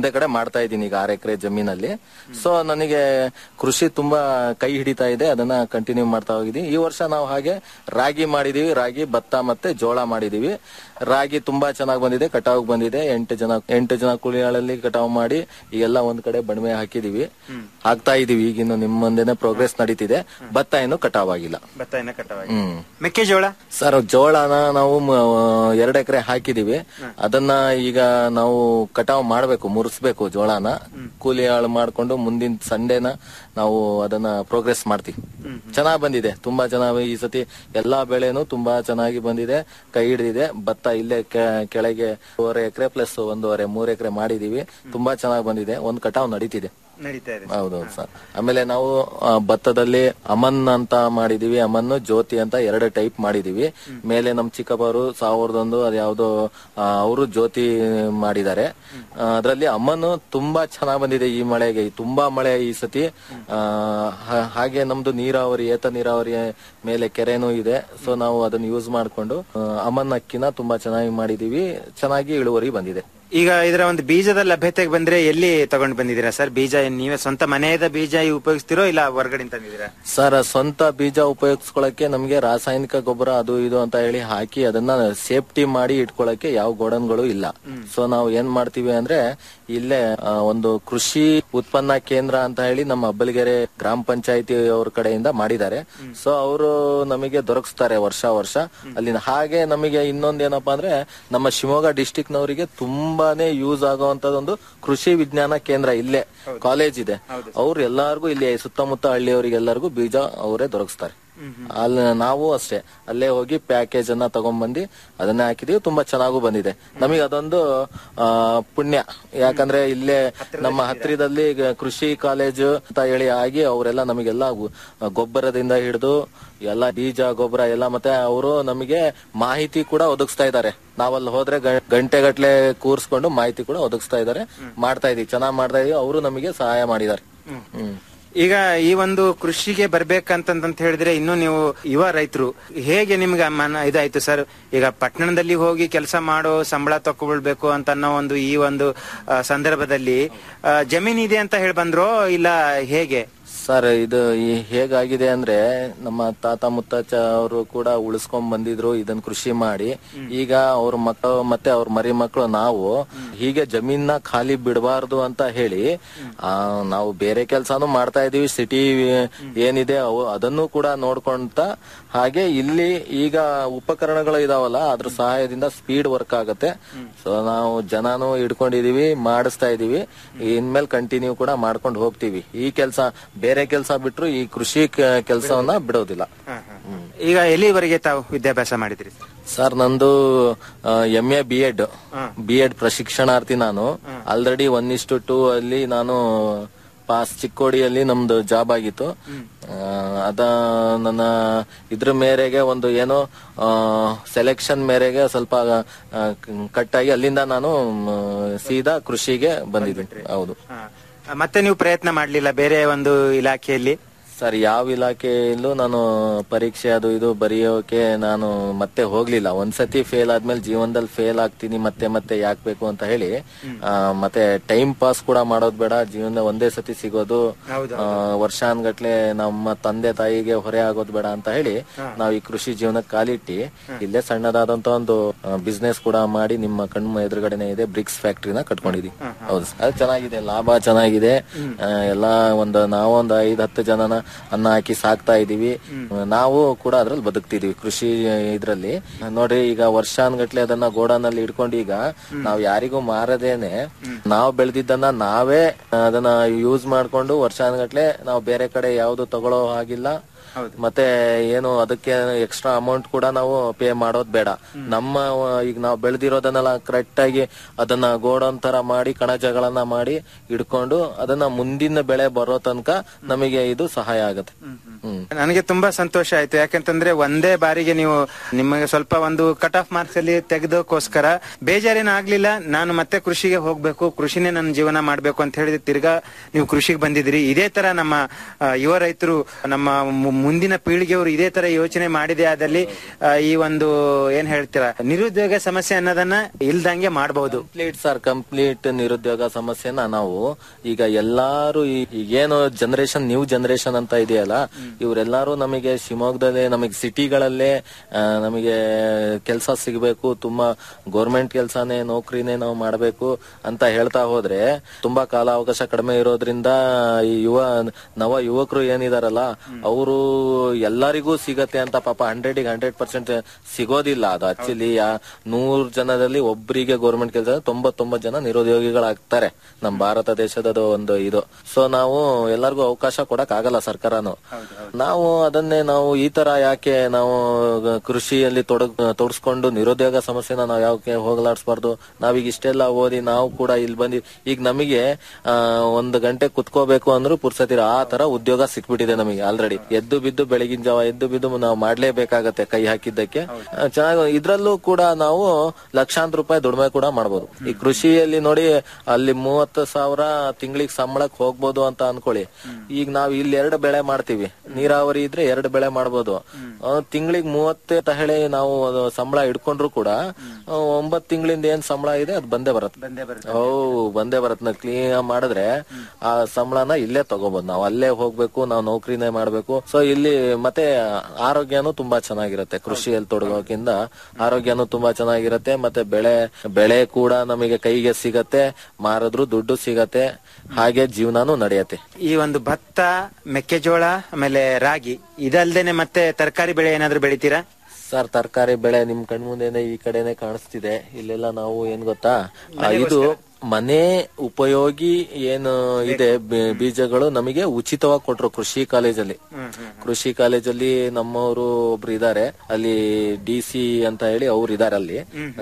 ಮಾಡ್ತಾ ಇದ್ದೀನಿ ಈಗ ಆರು ಎಕರೆ ಜಮೀನಲ್ಲಿ ಸೊ ನನಗೆ ಕೃಷಿ ತುಂಬಾ ಕೈ ಹಿಡಿತಾ ಇದೆ ಅದನ್ನ ಕಂಟಿನ್ಯೂ ಮಾಡ್ತಾ ಹೋಗಿದ್ದೀನಿ ಈ ವರ್ಷ ನಾವು ಹಾಗೆ ರಾಗಿ ಮಾಡಿದೀವಿ ರಾಗಿ ಭತ್ತ ಮತ್ತೆ ಜೋಳ ಮಾಡಿದೀವಿ ರಾಗಿ ತುಂಬಾ ಚೆನ್ನಾಗಿ ಬಂದಿದೆ ಕಟಾವ್ ಬಂದಿದೆ ಎಂಟು ಜನ ಎಂಟು ಜನ ಕೂಲಿಗಳಲ್ಲಿ ಕಟಾವ್ ಮಾಡಿ ಈಗೆಲ್ಲ ಒಂದ್ ಕಡೆ ಬಣ್ಮೆ ಹಾಕಿದೀವಿ ಹಾಕ್ತಾ ಇದೀವಿ ಈಗಿನ್ನು ನಿಮ್ಮ ಮುಂದೆನೆ ಪ್ರೋಗ್ರೆಸ್ ನಡೀತಿದೆ ಭತ್ತ ಇನ್ನು ಕಟಾವ್ ಆಗಿಲ್ಲ ಭತ್ತ ಇನ್ನ ಕಟಾವಾಗಿ ಹ್ಮ್ ಮೆಕ್ಕೆಜೋಳ ಸರ್ ಜೋಳನ ನಾವು ಎರಡು ಎಕರೆ ಹಾಕಿದೀವಿ ಅದನ್ನ ಈಗ ನಾವು ಕಟಾವ್ ಮಾಡ್ಬೇಕು ಮುರಿಸ್ಬೇಕು ಜೋಳನ ಕೂಲಿ ಆಳು ಮಾಡ್ಕೊಂಡು ಮುಂದಿನ ಸಂಡೇನ ನಾವು ಅದನ್ನ ಪ್ರೋಗ್ರೆಸ್ ಮಾಡ್ತೀವಿ ಚೆನ್ನಾಗ್ ಬಂದಿದೆ ತುಂಬಾ ಚೆನ್ನಾಗಿ ಈ ಸತಿ ಎಲ್ಲಾ ಬೆಳೆನೂ ತುಂಬಾ ಚೆನ್ನಾಗಿ ಬಂದಿದೆ ಕೈ ಹಿಡಿದಿದೆ ಭತ್ತ ಇಲ್ಲೇ ಕೆ- ಕೆಳಗೆ ಒಂದೂವರೆ ಎಕರೆ ಪ್ಲಸ್ ಒಂದೂವರೆ ಮೂರ್ ಎಕರೆ ಮಾಡಿದೀವಿ ತುಂಬಾ ಚೆನ್ನಾಗಿ ಬಂದಿದೆ ಒಂದ್ ಕಟಾವ್ ನಡೀತಿದೆ ನಡೀತಾ ಇದೆ ಹೌದೌದು ಸರ್ ಆಮೇಲೆ ನಾವು ಆ, ಭತ್ತದಲ್ಲಿ ಅಮನ್ ಅಂತ ಮಾಡಿದೀವಿ ಅಮನ್ ಜ್ಯೋತಿ ಅಂತ ಎರಡು ಟೈಪ್ ಮಾಡಿದೀವಿ ಮೇಲೆ ನಮ್ ಚಿಕ್ಕಪ್ಪವರು ಸಾವಿರದೊಂದು ಅದ್ಯಾವ್ದೋ ಅವರು ಜ್ಯೋತಿ ಮಾಡಿದ್ದಾರೆ ಅದರಲ್ಲಿ ಅಮನ್ ತುಂಬಾ ಚೆನ್ನಾಗ್ ಬಂದಿದೆ ಈ ಮಳೆಗೆ ತುಂಬಾ ಮಳೆ ಈ ಸತಿ ಆ, ಹ- ಹಾಗೆ ನಮ್ದು ನೀರಾವರಿ ಏತ ನೀರಾವರಿ ಮೇಲೆ ಕೆರೆನೂ ಇದೆ ಸೊ ನಾವು ಅದನ್ನ ಯೂಸ್ ಮಾಡ್ಕೊಂಡು ಆ, ಅಮನ್ ಅಕ್ಕಿನ ತುಂಬಾ ಚೆನ್ನಾಗಿ ಮಾಡಿದೀವಿ ಚೆನ್ನಾಗಿ ಇಳುವರಿ ಬಂದಿದೆ ಈಗ ಇದರ ಒಂದು ಬೀಜದ ಲಭ್ಯತೆಗೆ ಬಂದ್ರೆ ಎಲ್ಲಿ ತಗೊಂಡ್ ಬಂದಿದ್ದೀರಾ ಸರ್ ಬೀಜ ಏನ್ ನೀವೇ ಸ್ವಂತ ಮನೆಯದ ಬೀಜ ಉಪಯೋಗಿಸ್ತಿರೋ ಇಲ್ಲ ಹೊರಗಡೆ ತಂದಿದ್ದೀರಾ ಸರ್ ಸ್ವಂತ ಬೀಜ ಉಪಯೋಗಿಸ್ಕೊಳಕ್ಕೆ ನಮ್ಗೆ ರಾಸಾಯನಿಕ ಗೊಬ್ಬರ ಅದು ಇದು ಅಂತ ಹೇಳಿ ಹಾಕಿ ಅದನ್ನ ಸೇಫ್ಟಿ ಮಾಡಿ ಇಟ್ಕೊಳಕ್ಕೆ ಯಾವ ಗೋಡನ್ಗಳು ಇಲ್ಲ ಸೊ ನಾವು ಏನ್ ಮಾಡ್ತೀವಿ ಅಂದ್ರೆ ಇಲ್ಲೇ ಆ, ಒಂದು ಕೃಷಿ ಉತ್ಪನ್ನ ಕೇಂದ್ರ ಅಂತ ಹೇಳಿ ನಮ್ಮ ಅಬ್ಬಲಗೆರೆ ಗ್ರಾಮ ಪಂಚಾಯತಿ ಅವ್ರ ಕಡೆಯಿಂದ ಮಾಡಿದ್ದಾರೆ ಸೊ ಅವರು ನಮಗೆ ದೊರಕಿಸ್ತಾರೆ ವರ್ಷ ವರ್ಷ ಅಲ್ಲಿನ ಹಾಗೆ ನಮಗೆ ಇನ್ನೊಂದೇನಪ್ಪಾ ಅಂದ್ರೆ ನಮ್ಮ ಶಿವಮೊಗ್ಗ ಡಿಸ್ಟಿಕ್ ನವರಿಗೆ ತುಂಬಾನೇ ಯೂಸ್ ಆಗುವಂತದೊಂದು ಕೃಷಿ ವಿಜ್ಞಾನ ಕೇಂದ್ರ ಇಲ್ಲೇ ಕಾಲೇಜ್ ಇದೆ ಅವ್ರು ಎಲ್ಲಾರ್ಗು ಇಲ್ಲಿ ಸುತ್ತಮುತ್ತ ಹಳ್ಳಿಯವರಿಗೆಲ್ಲರಿಗೂ ಬೀಜ ಅವರೇ ದೊರಕಿಸ್ತಾರೆ ಅಲ್ಲಿ ನಾವು ಅಷ್ಟೇ ಅಲ್ಲೇ ಹೋಗಿ ಪ್ಯಾಕೇಜ್ ಅನ್ನ ತಗೊಂಡ್ಬಂದು ಅದನ್ನ ಹಾಕಿದೀವಿ ತುಂಬಾ ಚೆನ್ನಾಗೂ ಬಂದಿದೆ ನಮಗೆ ಅದೊಂದು ಆ, ಪುಣ್ಯ ಯಾಕಂದ್ರೆ ಇಲ್ಲೇ ನಮ್ಮ ಹತ್ತಿರದಲ್ಲಿ ಈಗ ಕೃಷಿ ಕಾಲೇಜು ಅಂತ ಹೇಳಿ ಆಗಿ ಅವರೆಲ್ಲ ನಮಗೆಲ್ಲ ಗು- ಗೊಬ್ಬರದಿಂದ ಹಿಡಿದು ಎಲ್ಲ ಬೀಜ ಗೊಬ್ಬರ ಎಲ್ಲ ಮತ್ತೆ ಅವರು ನಮಗೆ ಮಾಹಿತಿ ಕೂಡ ಒದಗಿಸ್ತಾ ಇದ್ದಾರೆ ನಾವಲ್ಲಿ ಹೋದ್ರೆ ಗ- ಗಂಟೆಗಟ್ಲೆ ಕೂರ್ಸ್ಕೊಂಡು ಮಾಹಿತಿ ಕೂಡ ಒದಗಿಸ್ತಾ ಇದ್ದಾರೆ ಮಾಡ್ತಾ ಇದೀವಿ ಚೆನ್ನಾಗಿ ಮಾಡ್ತಾ ಇದೀವಿ ಅವರು ನಮಗೆ ಸಹಾಯ ಮಾಡಿದ್ದಾರೆ ಹ್ಮ್ ಈಗ ಈ ಒಂದು ಕೃಷಿಗೆ ಬರ್ಬೇಕಂತಂತ ಹೇಳಿದ್ರೆ ಇನ್ನು ನೀವು ಯುವ ರೈತರು ಹೇಗೆ ನಿಮ್ಗೆ ಮನ ಇದಾಯ್ತು ಸರ್ ಈಗ ಪಟ್ಟಣದಲ್ಲಿ ಹೋಗಿ ಕೆಲಸ ಮಾಡೋ ಸಂಬಳ ತಕೊಳ್ಬೇಕು ಅಂತ ಅನ್ನೋ ಒಂದು ಈ ಒಂದು ಆ, ಸಂದರ್ಭದಲ್ಲಿ ಆ, ಜಮೀನ್ ಇದೆ ಅಂತ ಹೇಳಿ ಬಂದ್ರೋ ಇಲ್ಲ ಹೇಗೆ ಸರ್ ಇದು ಈ ಹೇಗಾಗಿದೆ ಅಂದ್ರೆ ನಮ್ಮ ತಾತ ಮುತ್ತಾಚ ಅವರು ಕೂಡ ಉಳಿಸ್ಕೊಂಡ್ ಬಂದಿದ್ರು ಇದನ್ನ ಕೃಷಿ ಮಾಡಿ ಈಗ ಅವ್ರ ಮಕ್ಕಳು ಮತ್ತೆ ಅವ್ರ ಮರಿ ಮಕ್ಕಳು ನಾವು ಹೀಗೆ ಜಮೀನ ಖಾಲಿ ಬಿಡಬಾರ್ದು ಅಂತ ಹೇಳಿ ಆ, ನಾವು ಬೇರೆ ಕೆಲ್ಸಾನು ಮಾಡ್ತಾ ಇದೀವಿ ಸಿಟಿ ಏನಿದೆ ಅವು ಅದನ್ನು ಕೂಡ ನೋಡ್ಕೊಂತ ಹಾಗೆ ಇಲ್ಲಿ ಈಗ ಉಪಕರಣಗಳು ಇದಾವಲ್ಲ ಅದ್ರ ಸಹಾಯದಿಂದ ಸ್ಪೀಡ್ ವರ್ಕ್ ಆಗುತ್ತೆ ಸೊ ನಾವು ಜನನು ಹಿಡ್ಕೊಂಡಿದೀವಿ ಮಾಡಿಸ್ತಾ ಇದೀವಿ ಇನ್ಮೇಲೆ ಕಂಟಿನ್ಯೂ ಕೂಡ ಮಾಡ್ಕೊಂಡು ಹೋಗ್ತೀವಿ ಈ ಕೆಲಸ ಬೇರೆ ಕೆಲಸ ಬಿಟ್ರು ಈ ಕೃಷಿ ಕೆಲಸವನ್ನ ಬಿಡೋದಿಲ್ಲ ಈಗ ಎಲ್ಲಿವರೆಗೆ ತಾವು ವಿದ್ಯಾಭ್ಯಾಸ ಮಾಡಿದ್ರಿ ಸರ್ ನಂದು M A B Ed B Ed ಪ್ರಶಿಕ್ಷಣಾರ್ಥಿ ನಾನು ಆಲ್ರೆಡಿ ಒನ್ ಇಷ್ಟು ಟೂ ಅಲ್ಲಿ ನಾನು ಪಾಸ್ ಚಿಕ್ಕೋಡಿಯಲ್ಲಿ ನಮ್ದು ಜಾಬ್ ಆಗಿತ್ತು ಆ, ಅದ ನನ್ನ ಇದ್ರ ಮೇರೆಗೆ ಒಂದು ಏನೋ ಸೆಲೆಕ್ಷನ್ ಮೇರೆಗೆ ಸ್ವಲ್ಪ ಕಟ್ ಆಗಿ ಅಲ್ಲಿಂದ ನಾನು ಮ್, ಸೀದಾ ಕೃಷಿಗೆ ಬಂದಿದ್ದೀನಿ ಹೌದು ಆ, ಮತ್ತೆ ನೀವು ಪ್ರಯತ್ನ ಮಾಡ್ಲಿಲ್ಲ ಬೇರೆ ಒಂದು ಇಲಾಖೆಯಲ್ಲಿ ಸರ್ ಯಾವ ಇಲಾಖೆಯಲ್ಲೂ ನಾನು ಪರೀಕ್ಷೆ ಅದು ಇದು ಬರೆಯೋಕೆ ನಾನು ಮತ್ತೆ ಹೋಗ್ಲಿಲ್ಲ ಒಂದ್ಸತಿ ಫೇಲ್ ಆದ್ಮೇಲೆ ಜೀವನದಲ್ಲಿ ಫೇಲ್ ಆಗ್ತೀನಿ ಮತ್ತೆ ಮತ್ತೆ ಯಾಕ್ ಬೇಕು ಅಂತ ಹೇಳಿ ಆ, ಮತ್ತೆ ಟೈಮ್ ಪಾಸ್ ಕೂಡ ಮಾಡೋದ್ ಬೇಡ ಜೀವನ ಒಂದೇ ಸತಿ ಸಿಗೋದು ಆ, ವರ್ಷಾನ್ಗಟ್ಲೆ ನಮ್ಮ ತಂದೆ ತಾಯಿಗೆ ಹೊರೆ ಆಗೋದ್ ಬೇಡ ಅಂತ ಹೇಳಿ ನಾವು ಈ ಕೃಷಿ ಜೀವನಕ್ಕೆ ಕಾಲಿಟ್ಟಿ ಇಲ್ಲೇ ಸಣ್ಣದಾದಂತ ಒಂದು ಬಿಸ್ನೆಸ್ ಕೂಡ ಮಾಡಿ ನಿಮ್ಮ ಕಣ್ಣು ಎದುರುಗಡೆನೆ ಇದೆ ಬ್ರಿಕ್ಸ್ ಫ್ಯಾಕ್ಟ್ರಿನ ಕಟ್ಕೊಂಡಿದೀವಿ ಹೌದು sir. ಅದು ಚೆನ್ನಾಗಿದೆ ಲಾಭ ಚೆನ್ನಾಗಿದೆ ಆ, ಎಲ್ಲಾ ಒಂದು ನಾವೊಂದು ಐದ್ ಹತ್ತು ಜನನ ಅನ್ನ ಹಾಕಿ ಸಾಕ್ತಾ ಇದೀವಿ ನಾವು ಕೂಡ ಅದ್ರಲ್ಲಿ ಬದುಕ್ತಿದೀವಿ ಕೃಷಿ ಇದ್ರಲ್ಲಿ ನೋಡ್ರಿ ಈಗ ವರ್ಷಾನ್ಗಟ್ಲೆ ಅದನ್ನ ಗೋಡಾನಲ್ಲಿ ಇಟ್ಕೊಂಡು ಈಗ ನಾವ್ ಯಾರಿಗೂ ಮಾರದೇನೆ ನಾವು ಬೆಳೆದಿದ್ದನ್ನ ನಾವೇ ಅದನ್ನ ಯೂಸ್ ಮಾಡ್ಕೊಂಡು ವರ್ಷಾನ್ಗಟ್ಲೆ ನಾವು ಬೇರೆ ಕಡೆ ಯಾವ್ದು ತಗೊಳ್ಳೋ ಹಾಗಿಲ್ಲ ಮತ್ತೆ ಏನು ಅದಕ್ಕೆ ಎಕ್ಸ್ಟ್ರಾ ಅಮೌಂಟ್ ಕೂಡ ನಾವು ಪೇ ಮಾಡೋದ್ ಬೇಡ ನಮ್ಮ ಆ, ಈಗ ನಾವು ಬೆಳೆದಿರೋದನ್ನೆಲ್ಲ ಕರೆಕ್ಟ್ ಆಗಿ ಅದನ್ನ ಗೋಡನ್ ತರ ಮಾಡಿ ಕಣಜಗಳನ್ನ ಮಾಡಿ ಇಡ್ಕೊಂಡು ಅದನ್ನ ಮುಂದಿನ ಬೆಳೆ ಬರೋ ತನಕ ನಮಗೆ ಇದು ಸಹಾಯ ಆಗುತ್ತೆ ಹ್ಮ್ ನನಗೆ ತುಂಬಾ ಸಂತೋಷ ಆಯ್ತು ಯಾಕಂತಂದ್ರೆ ಒಂದೇ ಬಾರಿಗೆ ನೀವು ನಿಮಗೆ ಸ್ವಲ್ಪ ಒಂದು ಕಟ್ ಆಫ್ ಮಾರ್ಕ್ಸ್ ಅಲ್ಲಿ ತೆಗೆದಕ್ಕೋಸ್ಕರ ಬೇಜಾರೇನು ಆಗ್ಲಿಲ್ಲ ನಾನು ಮತ್ತೆ ಕೃಷಿಗೆ ಹೋಗ್ಬೇಕು ಕೃಷಿನೇ ನನ್ನ ಜೀವನ ಮಾಡ್ಬೇಕು ಅಂತ ಹೇಳಿ ತಿರ್ಗಾ ನೀವು ಕೃಷಿಗೆ ಬಂದಿದ್ದೀರಿ ಇದೇ ತರ ನಮ್ಮ ಆ, ಯುವ ರೈತರು ನಮ್ಮ ಮು- ಮುಂದಿನ ಪೀಳಿಗೆಯವರು ಇದೇ ತರ ಯೋಚನೆ ಮಾಡಿದೆ ಆದಲ್ಲಿ ಆ, ಈ ಒಂದು ಏನ್ ಹೇಳ್ತೀರಾ ನಿರುದ್ಯೋಗ ಸಮಸ್ಯೆ ಅನ್ನೋದನ್ನ ಇಲ್ದಂಗೆ ಮಾಡಬಹುದು ಕಂಪ್ಲೀಟ್ ಸರ್ ಕಂಪ್ಲೀಟ್ ನಿರುದ್ಯೋಗ ಸಮಸ್ಯೆನ ನಾವು ಈಗ ಎಲ್ಲಾರು ಈ- ಈಗೇನು ಜನರೇಷನ್ ನ್ಯೂ ಜನರೇಷನ್ ಅಂತ ಇದೆಯಲ್ಲ ಇವರೆಲ್ಲರೂ ನಮಗೆ ಶಿವಮೊಗ್ಗದಲ್ಲೇ ನಮಗೆ ಸಿಟಿಗಳಲ್ಲೇ ಆ, ನಮಗೆ ಕೆಲಸ ಸಿಗಬೇಕು ತುಂಬಾ ಗೌರ್ಮೆಂಟ್ ಕೆಲಸನೇ ನೌಕರಿನೇ ನಾವು ಮಾಡಬೇಕು ಅಂತ ಹೇಳ್ತಾ ಹೋದ್ರೆ ತುಂಬಾ ಕಾಲಾವಕಾಶ ಕಡಿಮೆ ಇರೋದ್ರಿಂದ ಈ ಯುವ ನವ ಯುವಕರು ಏನಿದಾರಲ್ಲ ಅವರು ಎಲ್ಲರಿಗೂ ಸಿಗತ್ತೆ ಅಂತ ಪಾಪ ಹಂಡ್ರೆಡ್ ಹಂಡ್ರೆಡ್ ಪರ್ಸೆಂಟ್ ಸಿಗೋದಿಲ್ಲ ಅದು ಆಕ್ಚುಲಿ ನೂರ್ ಜನದಲ್ಲಿ ಒಬ್ಬರಿಗೆ ಗೌರ್ಮೆಂಟ್ ಕೆಲಸ ತೊಂಬತ್ತೊಂಬತ್ತು ಜನ ನಿರುದ್ಯೋಗಿಗಳಾಗ್ತಾರೆ ನಮ್ಮ ಭಾರತ ದೇಶದ ಒಂದು ಇದು ಸೊ ನಾವು ಎಲ್ಲರಿಗೂ ಅವಕಾಶ ಕೊಡಕ್ ಆಗಲ್ಲ ಸರ್ಕಾರನು ನಾವು ಅದನ್ನೇ ನಾವು ಈ ತರ ಯಾಕೆ ನಾವು ಕೃಷಿಯಲ್ಲಿ ತೊಡಗ್ ತೊಡಸ್ಕೊಂಡು ನಿರುದ್ಯೋಗ ಸಮಸ್ಯೆನ ನಾವು ಯಾಕೆ ಹೋಗಲಾಡಿಸ್ಬಾರ್ದು ನಾವೀಗ ಇಷ್ಟೆಲ್ಲ ಓದಿ ನಾವು ಕೂಡ ಇಲ್ಲಿ ಬಂದಿ ಈಗ ನಮಗೆ ಆ, ಒಂದು ಗಂಟೆ ಕುತ್ಕೋಬೇಕು ಅಂದ್ರೂ ಪುರ್ಸತಿರ ಆ ತರ ಉದ್ಯೋಗ ಸಿಕ್ಬಿಟ್ಟಿದೆ ನಮಗೆ ಆಲ್ರೆಡಿ ಎದ್ದು ಬಿದ್ದು ಬೆಳಗಿನ ಜಾವ ಎದ್ದು ಬಿದ್ದು ನಾವು ಮಾಡ್ಲೇಬೇಕಾಗತ್ತೆ ಕೈ ಹಾಕಿದ್ದಕ್ಕೆ ಆ, ಚೆನ್ನಾಗಿ ಇದ್ರಲ್ಲೂ ಕೂಡ ನಾವು ಲಕ್ಷಾಂತರ ರೂಪಾಯಿ ದುಡಿಮೆ ಕೂಡ ಮಾಡ್ಬೋದು ಈ ಕೃಷಿಯಲ್ಲಿ ನೋಡಿ ಅಲ್ಲಿ ಮೂವತ್ತು ಸಾವಿರ ತಿಂಗಳಿಗೆ ಸಂಬಳಕ್ಕೆ ಹೋಗ್ಬೋದು ಅಂತ ಅನ್ಕೊಳ್ಳಿ ಈಗ ನಾವು ಇಲ್ಲಿ ಎರಡು ಬೆಳೆ ಮಾಡ್ತೀವಿ ನೀರಾವರಿ ಇದ್ರೆ ಎರಡು ಬೆಳೆ ಮಾಡ್ಬೋದು ತಿಂಗಳಿಗೆ ಮೂವತ್ತೇ ತಹಳೆ ನಾವು ಅದು ಸಂಬಳ ಇಟ್ಕೊಂಡ್ರು ಕೂಡ ಆ, ಒಂಬತ್ತು ತಿಂಗಳಿಂದ ಏನ್ ಸಂಬಳ ಇದೆ ಅದು ಬಂದೇ ಬರುತ್ತೆ ಓ ಬಂದೇ ಬರತ್ತೆ ಕ್ಲೀನ್ ಮಾಡಿದ್ರೆ ಆ ಸಂಬಳನ ಇಲ್ಲೇ ತಗೋಬಹುದು ನಾವು ಅಲ್ಲೇ ಹೋಗ್ಬೇಕು ನಾವು ನೌಕರಿನೇ ಮಾಡ್ಬೇಕು ಸೊ ಇಲ್ಲಿ ಮತ್ತೆ ಆರೋಗ್ಯನೂ ತುಂಬಾ ಚೆನ್ನಾಗಿರುತ್ತೆ ಕೃಷಿಯಲ್ಲಿ ತೊಡಗೋಕ್ಕಿಂತ ಆರೋಗ್ಯನೂ ತುಂಬಾ ಚೆನ್ನಾಗಿರುತ್ತೆ ಮತ್ತೆ ಬೆಳೆ ಬೆಳೆ ಕೂಡ ನಮಗೆ ಕೈಗೆ ಸಿಗತ್ತೆ ಮಾರಿದ್ರು ದುಡ್ಡು ಸಿಗತ್ತೆ ಹಾಗೆ ಜೀವನಾನು ನಡೆಯತ್ತೆ ಈ ಒಂದು ಭತ್ತ ಮೆಕ್ಕೆಜೋಳ ಆಮೇಲೆ ರಾಗಿ ಇದಲ್ದೇನೆ ಮತ್ತೆ ತರಕಾರಿ ಬೆಳೆ ಏನಾದ್ರು ಬೆಳಿತೀರಾ ಸರ್ ತರಕಾರಿ ಬೆಳೆ ನಿಮ್ ಕಣ್ಮುಂದೆನೆ ಈ ಕಡೆನೆ ಕಾಣಿಸ್ತಿದೆ ಇಲ್ಲೆಲ್ಲ ನಾವು ಏನ್ ಗೊತ್ತಾ ಆ, ಇದು ಮನೆ ಉಪಯೋಗಿ ಏನು ಇದೆ ಬೀ- ಬೀಜಗಳು ನಮಗೆ ಉಚಿತವಾಗಿ ಕೊಟ್ರು ಕೃಷಿ ಕಾಲೇಜಲ್ಲಿ ಕೃಷಿ ಕಾಲೇಜಲ್ಲಿ ನಮ್ಮವರು ಒಬ್ರು ಇದಾರೆ ಅಲ್ಲಿ ಡಿ ಸಿ ಅಂತ ಹೇಳಿ ಅವ್ರು ಇದಾರೆ ಅಲ್ಲಿ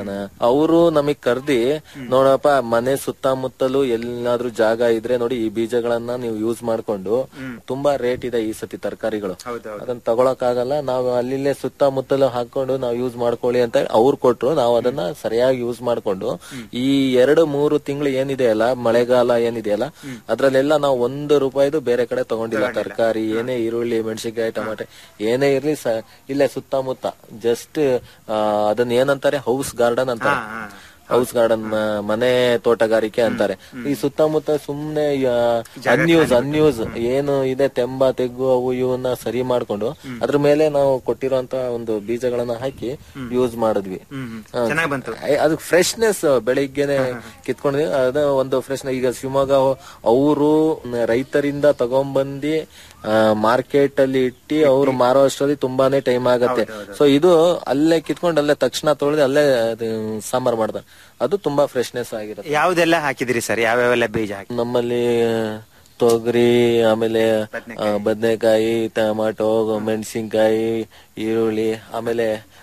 ಅವರು ನಮಗ್ ಕರ್ದಿ ನೋಡಪ್ಪ ಮನೆ ಸುತ್ತಮುತ್ತಲು ಎಲ್ಲಾದ್ರೂ ಜಾಗ ಇದ್ರೆ ನೋಡಿ ಈ ಬೀಜಗಳನ್ನ ನೀವು ಯೂಸ್ ಮಾಡ್ಕೊಂಡು ತುಂಬಾ ರೇಟ್ ಇದೆ ಈ ಸತಿ ತರಕಾರಿಗಳು ಅದನ್ನ ತಗೊಳಕ್ ಆಗಲ್ಲ ನಾವು ಅಲ್ಲಿಲ್ಲೇ ಸುತ್ತಮುತ್ತಲು ಹಾಕೊಂಡು ನಾವು ಯೂಸ್ ಮಾಡ್ಕೊಳ್ಳಿ ಅಂತ ಹೇಳಿ ಅವ್ರು ಕೊಟ್ರು ನಾವು ಅದನ್ನ ಸರಿಯಾಗಿ ಯೂಸ್ ಮಾಡ್ಕೊಂಡು ಈ ಎರಡು ಮೂರು ತಿಂಗಳು ಏನಿದೆಯಲ್ಲ ಮಳೆಗಾಲ ಏನಿದೆಯಲ್ಲ ಅದ್ರಲ್ಲೆಲ್ಲ ನಾವು ಒಂದು ರೂಪಾಯಿದು ಬೇರೆ ಕಡೆ ತಗೊಂಡಿಲ್ಲ ತರಕಾರಿ ಏನೇ ಈರುಳ್ಳಿ ಮೆಣಸಿನ್ಕಾಯಿ ಟೊಮಾಟೆ ಏನೇ ಇರ್ಲಿ ಸ- ಇಲ್ಲೇ ಸುತ್ತಮುತ್ತ ಜಸ್ಟ್ ಅದನ್ನ ಏನಂತಾರೆ ಹೌಸ್ ಗಾರ್ಡನ್ ಅಂತಾರೆ ಹೌಸ್ ಗಾರ್ಡನ್ ಮನೆ ತೋಟಗಾರಿಕೆ ಅಂತಾರೆ ಈ ಸುತ್ತಮುತ್ತ ಸುಮ್ನೆ ಅನ್ಯೂಸ್ ಅನ್ಯೂಸ್ ಏನು ಇದೆ ತೆಂಬ ತೆಗ್ಗು ಅವು ಇವನ್ನ ಸರಿ ಮಾಡ್ಕೊಂಡು ಅದ್ರ ಮೇಲೆ ನಾವು ಕೊಟ್ಟಿರುವಂತ ಒಂದು ಬೀಜಗಳನ್ನ ಹಾಕಿ ಯೂಸ್ ಮಾಡಿದ್ವಿ ಆ, ಚೆನ್ನಾಗ್ ಬಂತು. ಏ, ಅದು ಫ್ರೆಶ್ನೆಸ್ ಬೆಳಿಗ್ಗೆನೆ ಕಿತ್ಕೊಂಡಿದ್ವಿ ಅದ ಒಂದು ಫ್ರೆಶ್ ಈಗ ಶಿವಮೊಗ್ಗ ಅವರು ರೈತರಿಂದ ತಗೊಂಬಂದಿ ಮಾರ್ಕೆಟ್ ಅಲ್ಲಿ ಇಟ್ಟಿ ಅವ್ರು ಮಾರೋ ಅಷ್ಟರಲ್ಲಿ ತುಂಬಾನೇ ಟೈಮ್ ಆಗತ್ತೆ ಸೊ ಇದು ಅಲ್ಲೇ ಕಿತ್ಕೊಂಡು ಅಲ್ಲೇ ತಕ್ಷಣ ತೊಳೆದು ಅಲ್ಲೇ ಅದು ಸಾಂಬಾರ್ ಮಾಡ್ತಾರೆ ಅದು ತುಂಬಾ ಫ್ರೆಶ್ನೆಸ್ ಆಗಿರುತ್ತೆ ಯಾವ್ದೆಲ್ಲ ಹಾಕಿದಿರಿ ಸರ್ ಯಾವ್ಯಾವೆಲ್ಲ ಬೀಜ ಹಾಕಿ ನಮ್ಮಲ್ಲಿ ತೊಗರಿ ಆಮೇಲೆ ಬದನೆಕಾಯಿ ಟೊಮಾಟೊ ಮೆಣಸಿನ್ಕಾಯಿ ಈರುಳ್ಳಿ ಆಮೇಲೆ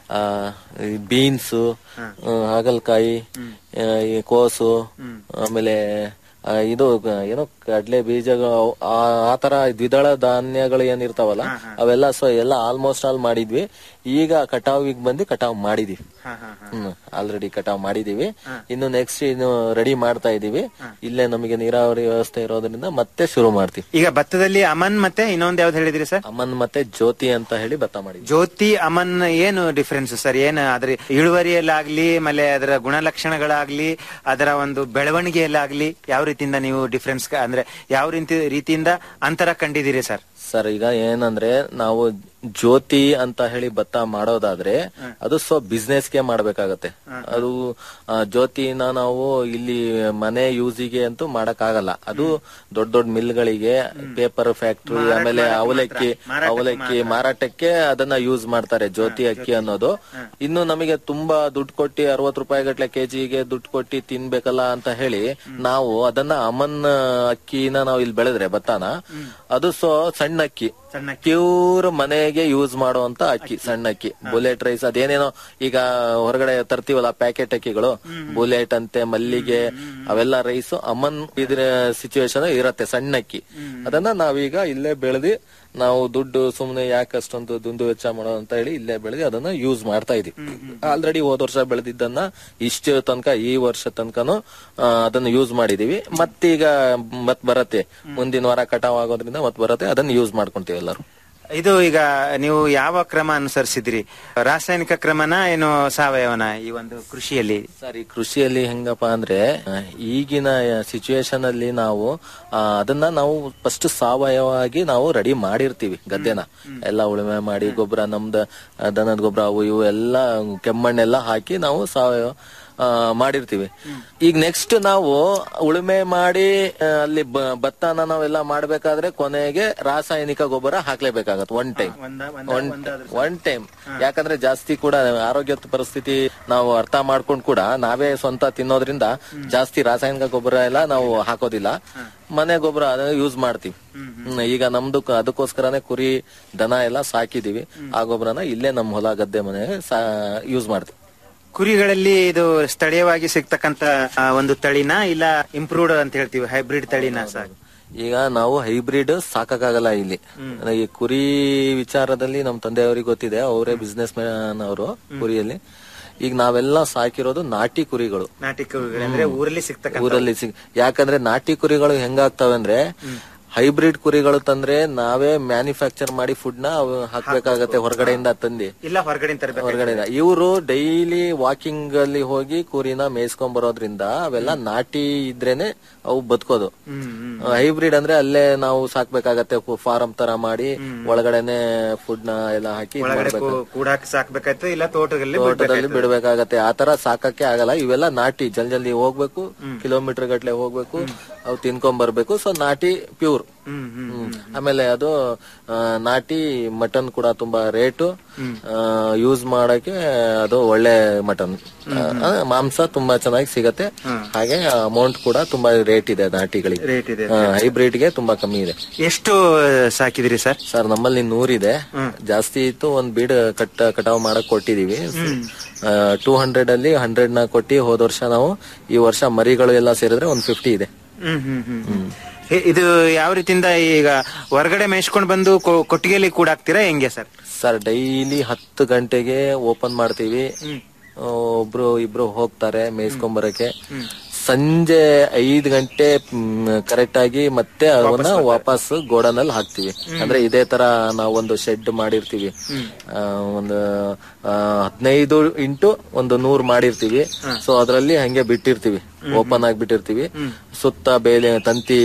ಬೀನ್ಸ್ ಹಾಗಲಕಾಯಿ ಆ, ಈ ಕೋಸು ಆಮೇಲೆ ಆ, ಇದು ಗ- ಏನೋ ಕಡ್ಲೆ ಬೀಜಗಳು ಆ ಆ ತರ ದ್ವಿದಳ ಧಾನ್ಯಗಳು ಏನಿರ್ತಾವಲ್ಲ ಅವೆಲ್ಲ ಸೊ ಎಲ್ಲ ಆಲ್ಮೋಸ್ಟ್ ಆಲ್ ಮಾಡಿದ್ವಿ ಈಗ ಕಟಾವಿಗೆ ಬಂದು ಕಟಾವ್ ಮಾಡಿದೀವಿ ಹ್ಮ್ ಆಲ್ರೆಡಿ ಕಟಾವ್ ಮಾಡಿದೀವಿ ಇನ್ನು ನೆಕ್ಸ್ಟ್ ಇನ್ನು ರೆಡಿ ಮಾಡ್ತಾ ಇದೀವಿ ಇಲ್ಲೇ ನಮಗೆ ನೀರಾವರಿ ವ್ಯವಸ್ಥೆ ಇರೋದ್ರಿಂದ ಮತ್ತೆ ಶುರು ಮಾಡ್ತೀವಿ ಈಗ ಭತ್ತದಲ್ಲಿ ಅಮನ್ ಮತ್ತೆ ಇನ್ನೊಂದ್ ಯಾವ್ದು ಹೇಳಿದ್ರಿ ಸರ್ ಅಮನ್ ಮತ್ತೆ ಜ್ಯೋತಿ ಅಂತ ಹೇಳಿ ಭತ್ತ ಮಾಡಿದ್ವಿ ಜ್ಯೋತಿ ಅಮನ್ ಏನು ಡಿಫ್ರೆನ್ಸ್ ಸರ್ ಏನು ಅದ್ರ ಇಳುವರಿಯಲ್ಲಾಗ್ಲಿ ಆಮೇಲೆ ಅದರ ಗುಣಲಕ್ಷಣಗಳಾಗ್ಲಿ ಅದರ ಒಂದು ಬೆಳವಣಿಗೆಯಲ್ಲಾಗ್ಲಿ ಯಾವ ರೀತಿಯಿಂದ ನೀವು ಡಿಫ್ರೆನ್ಸ್ ಅಂದ್ರೆ ಯಾವ ರೀತಿ ರೀತಿಯಿಂದ ಅಂತರ ಕಂಡಿದ್ದೀರಿ ಸರ್ ಸರ್ ಈಗ ಏನಂದ್ರೆ ನಾವು ಜ್ಯೋತಿ ಅಂತ ಹೇಳಿ ಭತ್ತ ಮಾಡೋದಾದ್ರೆ ಅದು ಸೊ ಬಿಸ್ನೆಸ್ಗೆ ಮಾಡ್ಬೇಕಾಗತ್ತೆ ಅದು ಆ, ಜ್ಯೋತಿನ ನಾವು ಇಲ್ಲಿ ಮನೆ ಯೂಸಿಗೆ ಅಂತೂ ಮಾಡಕ್ ಆಗಲ್ಲ ಅದು ದೊಡ್ಡ ದೊಡ್ಡ ಮಿಲ್ಗಳಿಗೆ ಪೇಪರ್ ಫ್ಯಾಕ್ಟ್ರಿ ಆಮೇಲೆ ಅವಲಕ್ಕಿ ಅವಲಕ್ಕಿ ಮಾರಾಟಕ್ಕೆ ಅದನ್ನ ಯೂಸ್ ಮಾಡ್ತಾರೆ ಜ್ಯೋತಿ ಅಕ್ಕಿ ಅನ್ನೋದು ಇನ್ನು ನಮಗೆ ತುಂಬಾ ದುಡ್ಡು ಕೊಟ್ಟಿ ಅರವತ್ ರೂಪಾಯಿ ಗಟ್ಲೆ ಕೆಜಿಗೆ ದುಡ್ಡು ಕೊಟ್ಟಿ ತಿನ್ಬೇಕಲ್ಲ ಅಂತ ಹೇಳಿ ನಾವು ಅದನ್ನ ಅಮನ್ ಅಕ್ಕಿನ ನಾವು ಇಲ್ಲಿ ಬೆಳೆದ್ರೆ ಭತ್ತನ ಅದು ಸೊ ಸಣ್ಣ ಅಕ್ಕಿ ಪ್ಯೂರ್ ಮನೆಗೆ ಯೂಸ್ ಮಾಡುವಂತ ಅಕ್ಕಿ ಸಣ್ಣ ಅಕ್ಕಿ ಬುಲೆಟ್ ರೈಸ್ ಅದೇನೇನೋ ಈಗ ಹೊರಗಡೆ ತರ್ತೀವಲ್ಲ ಪ್ಯಾಕೆಟ್ ಅಕ್ಕಿಗಳು ಬುಲೆಟ್ ಅಂತೆ ಮಲ್ಲಿಗೆ ಅವೆಲ್ಲ ರೈಸ್ ಅಮನ್ ಇದ್ರ ಸಿಚುವೇಶನ್ ಇರತ್ತೆ ಸಣ್ಣ ಅಕ್ಕಿ ಅದನ್ನ ನಾವೀಗ ಇಲ್ಲೇ ಬೆಳೆದಿ ನಾವು ದುಡ್ಡು ಸುಮ್ನೆ ಯಾಕೆ ಅಷ್ಟೊಂದು ದುಂದು ವೆಚ್ಚ ಮಾಡೋ ಅಂತ ಹೇಳಿ ಇಲ್ಲೇ ಬೆಳೆದಿ ಅದನ್ನ ಯೂಸ್ ಮಾಡ್ತಾ ಇದೀವಿ ಆಲ್ರೆಡಿ ಹೋದ ವರ್ಷ ಬೆಳೆದಿದ್ದನ್ನ ಇಷ್ಟು ತನಕ ಈ ವರ್ಷ ತನಕನು ಆ, ಅದನ್ನ ಯೂಸ್ ಮಾಡಿದೀವಿ ಮತ್ತೀಗ ಮತ್ ಬರತ್ತೆ ಮುಂದಿನ ವಾರ ಕಟಾವ್ ಆಗೋದ್ರಿಂದ ಮತ್ ಬರತ್ತೆ ಅದನ್ನ ಯೂಸ್ ಮಾಡ್ಕೊಂತೀವಿ ಎಲ್ಲರೂ ಇದು ಈಗ ನೀವು ಯಾವ ಕ್ರಮ ಅನುಸರಿಸಿದ್ರಿ ರಾಸಾಯನಿಕ ಕ್ರಮನ ಏನು ಸಾವಯವನ ಈ ಒಂದು ಕೃಷಿಯಲ್ಲಿ ಸರ್ ಈ ಕೃಷಿಯಲ್ಲಿ ಹೆಂಗಪ್ಪ ಅಂದ್ರೆ ಆ, ಈಗಿನ ಸಿಚುವೇಶನ್ ಅಲ್ಲಿ ನಾವು ಆ, ಅದನ್ನ ನಾವು ಫಸ್ಟ್ ಸಾವಯವವಾಗಿ ನಾವು ರೆಡಿ ಮಾಡಿರ್ತೀವಿ ಗದ್ದೆನ ಎಲ್ಲ ಉಳುಮೆ ಮಾಡಿ ಗೊಬ್ಬರ ನಮ್ದು ಆ, ದನದ ಗೊಬ್ಬರ ಅವು ಇವು ಎಲ್ಲ ಕೆಮ್ಮಣ್ಣೆಲ್ಲ ಹಾಕಿ ನಾವು ಸಾವಯವ ಆ, ಮಾಡಿರ್ತೀವಿ ಈಗ ನೆಕ್ಸ್ಟ್ ನಾವು ಉಳುಮೆ ಮಾಡಿ ಆ, ಅಲ್ಲಿ ಬ- ಭತ್ತನ ನಾವೆಲ್ಲ ಮಾಡ್ಬೇಕಾದ್ರೆ ಕೊನೆಗೆ ರಾಸಾಯನಿಕ ಗೊಬ್ಬರ ಹಾಕ್ಲೇಬೇಕಾಗತ್ತೆ one time one one time ಯಾಕಂದ್ರೆ ಜಾಸ್ತಿ ಕೂಡ ಆರೋಗ್ಯದ ಪರಿಸ್ಥಿತಿ ನಾವು ಅರ್ಥ ಮಾಡ್ಕೊಂಡ್ ಕೂಡ ನಾವೇ ಸ್ವಂತ ತಿನ್ನೋದ್ರಿಂದ ಜಾಸ್ತಿ ರಾಸಾಯನಿಕ ಗೊಬ್ಬರ ಎಲ್ಲ ನಾವು ಹಾಕೋದಿಲ್ಲ ಮನೆ ಗೊಬ್ಬರ ಯೂಸ್ ಮಾಡ್ತೀವಿ ಹ್ಮ್, ಈಗ ನಮ್ದು ಕ- ಅದಕ್ಕೋಸ್ಕರನೇ ಕುರಿ ದನ ಎಲ್ಲ ಸಾಕಿದೀವಿ ಆ ಗೊಬ್ಬರನ ಇಲ್ಲೇ ನಮ್ಮ ಹೊಲ ಗದ್ದೆ ಮನೆ ಯೂಸ್ ಮಾಡ್ತೀವಿ ಕುರಿಗಳಲ್ಲಿ ಇದು ಸ್ಥಳೀಯವಾಗಿ ಸಿಗ್ತಕ್ಕಂತ ಆ, ಒಂದು ತಳಿನ ಇಲ್ಲ ಇಂಪ್ರೂವ್ಡ್ ಅಂತ ಹೇಳ್ತೀವಿ ಹೈಬ್ರಿಡ್ ತಳಿನ ಸರ್ ಈಗ ನಾವು ಹೈಬ್ರಿಡ್ ಸಾಕಾಗಲ್ಲ ಇಲ್ಲಿ ಈ ಕುರಿ ವಿಚಾರದಲ್ಲಿ ನಮ್ ತಂದೆಯವರಿಗೆ ಗೊತ್ತಿದೆ ಅವರೇ ಬಿಸ್ನೆಸ್ ಮ್ಯಾನ್ ಅವರು ಕುರಿಯಲ್ಲಿ ಈಗ ನಾವೆಲ್ಲ ಸಾಕಿರೋದು ನಾಟಿ ಕುರಿಗಳು ನಾಟಿ ಕುರಿಗಳು ಅಂದ್ರೆ ಊರಲ್ಲಿ ಸಿಗ್ತಕ್ಕಂತ ಊರಲ್ಲಿ ಸಿಗ್ ಯಾಕಂದ್ರೆ ನಾಟಿ ಕುರಿಗಳು ಹೆಂಗಾಗ್ತವೆ ಅಂದ್ರೆ ಹೈಬ್ರಿಡ್ ಕುರಿಗಳು ತಂದ್ರೆ ನಾವೇ ಮ್ಯಾನುಫ್ಯಾಕ್ಚರ್ ಮಾಡಿ ಫುಡ್ ನ ಅವು ಹಾಕ್ಬೇಕಾಗತ್ತೆ ಹೊರಗಡೆಯಿಂದ ತಂದಿ ಇಲ್ಲ ಹೊರಗಡೆ ತರಬೇಕು ಹೊರಗಡೆಯಿಂದ ಇವರು ಡೈಲಿ ವಾಕಿಂಗ್ ಅಲ್ಲಿ ಹೋಗಿ ಕುರಿನ ಮೇಯಿಸ್ಕೊಂಡ್ ಬರೋದ್ರಿಂದ ಅವೆಲ್ಲ ನಾಟಿ ಇದ್ರೇನೆ ಅವು ಬದುಕೋದು ಹೈಬ್ರಿಡ್ ಅಂದ್ರೆ ಅಲ್ಲೇ ನಾವು ಸಾಕ್ಬೇಕಾಗತ್ತೆ ಫಾರಂ ತರ ಮಾಡಿ ಒಳಗಡೆನೆ ಫುಡ್ ನ ಎಲ್ಲ ಹಾಕಿ ಇದ್ ಒಳಗಡೆ ಮಾಡ್ಬೇಕು. ಕೂ- ಕೂಡಾಕ್ ಸಾಕ್ಬೇಕಾಯ್ತು ಇಲ್ಲ ತೋಟದಲ್ಲಿ ತೋಟದಲ್ಲಿ ಬಿಡ್ಬೇಕಾಗತ್ತೆ ಆತರ ಸಾಕಕ್ಕೆ ಆಗಲ್ಲ ಇವೆಲ್ಲ ನಾಟಿ ಜಲ್ ಜಲ್ದಿ ಹೋಗ್ಬೇಕು ಕಿಲೋಮೀಟರ್ ಗಟ್ಲೆ ಹೋಗ್ಬೇಕು ಅವು ತಿನ್ಕೊಂಡ್ ಬರ್ಬೇಕು ಸೊ ನಾಟಿ ಪ್ಯೂರ್ ಆಮೇಲೆ ಅದು ಆ, ನಾಟಿ ಮಟನ್ ಕೂಡ ತುಂಬಾ ರೇಟು ಯೂಸ್ ಮಾಡಕ್ಕೆ ಅದು ಒಳ್ಳೆ ಮಟನ್ ಮಾಂಸ ತುಂಬಾ ಚೆನ್ನಾಗಿ ಸಿಗತ್ತೆ ಹಾಗೆ ಅಮೌಂಟ್ ಕೂಡ ತುಂಬಾ ರೇಟ್ ಇದೆ ನಾಟಿಗಳಿಗೆ ರೇಟ್ ಇದೆ ಹೈಬ್ರಿಡ್ ಗೆ ತುಂಬಾ ಕಮ್ಮಿ ಇದೆ ಎಷ್ಟು ಸಾಕಿದಿರಿ ಸರ್ ಸರ್ ನಮ್ಮಲ್ಲಿ ನೂರಿದೆ ಜಾಸ್ತಿ ಇತ್ತು ಒಂದ್ ಬೀಡ್ ಕಟ್ ಕಟಾವ್ ಮಾಡಕ್ ಕೊಟ್ಟಿದೀವಿ ಟೂ ಹಂಡ್ರೆಡ್ ಅಲ್ಲಿ ಹಂಡ್ರೆಡ್ ನ ಕೊಟ್ಟಿ ಹೋದ ವರ್ಷ ನಾವು ಈ ವರ್ಷ ಮರಿಗಳು ಎಲ್ಲ ಸೇರಿದ್ರೆ ಒಂದ್ ಫಿಫ್ಟಿ ಇದೆ ಹ್ಮ್ ಹ್ಮ್ ಹ್ಮ್ ಹೇ- ಇದು ಯಾವ ರೀತಿಯಿಂದ ಈಗ ಹೊರಗಡೆ ಮೇಯ್ಸ್ಕೊಂಡ್ ಬಂದು ಕೊ- ಕೊಟ್ಟಿಗೆಯಲ್ಲಿ ಕೂಡ ಹಾಕ್ತೀರಾ ಹೆಂಗೆ ಸರ್ ಸರ್ ಡೈಲಿ ಹತ್ತು ಗಂಟೆಗೆ ಓಪನ್ ಮಾಡ್ತೀವಿ ಆ, ಒಬ್ರು ಇಬ್ರು ಹೋಗ್ತಾರೆ ಮೇಯಿಸ್ಕೊಂಡ್ ಬರಕ್ಕೆ ಸಂಜೆ ಐದ್ ಗಂಟೆ ಕರೆಕ್ಟ್ ಆಗಿ ಮತ್ತೆ ಅವನ್ನ ವಾಪಸ್ ಗೋಡನಲ್ಲಿ ಹಾಕ್ತಿವಿ ಅಂದ್ರೆ ಇದೇ ತರ ನಾವೊಂದು ಶೆಡ್ ಮಾಡಿರ್ತೀವಿ ಆ, ಒಂದು ಆ, ಹದಿನೈದು ಇಂಟು ಒಂದು ನೂರ್ ಮಾಡಿರ್ತೀವಿ ಸೊ ಅದ್ರಲ್ಲಿ ಹಂಗೆ ಬಿಟ್ಟಿರ್ತೀವಿ ಓಪನ್ ಆಗಿ ಬಿಟ್ಟಿರ್ತೀವಿ ಸುತ್ತ ಬೇಲೆ ತಂತಿ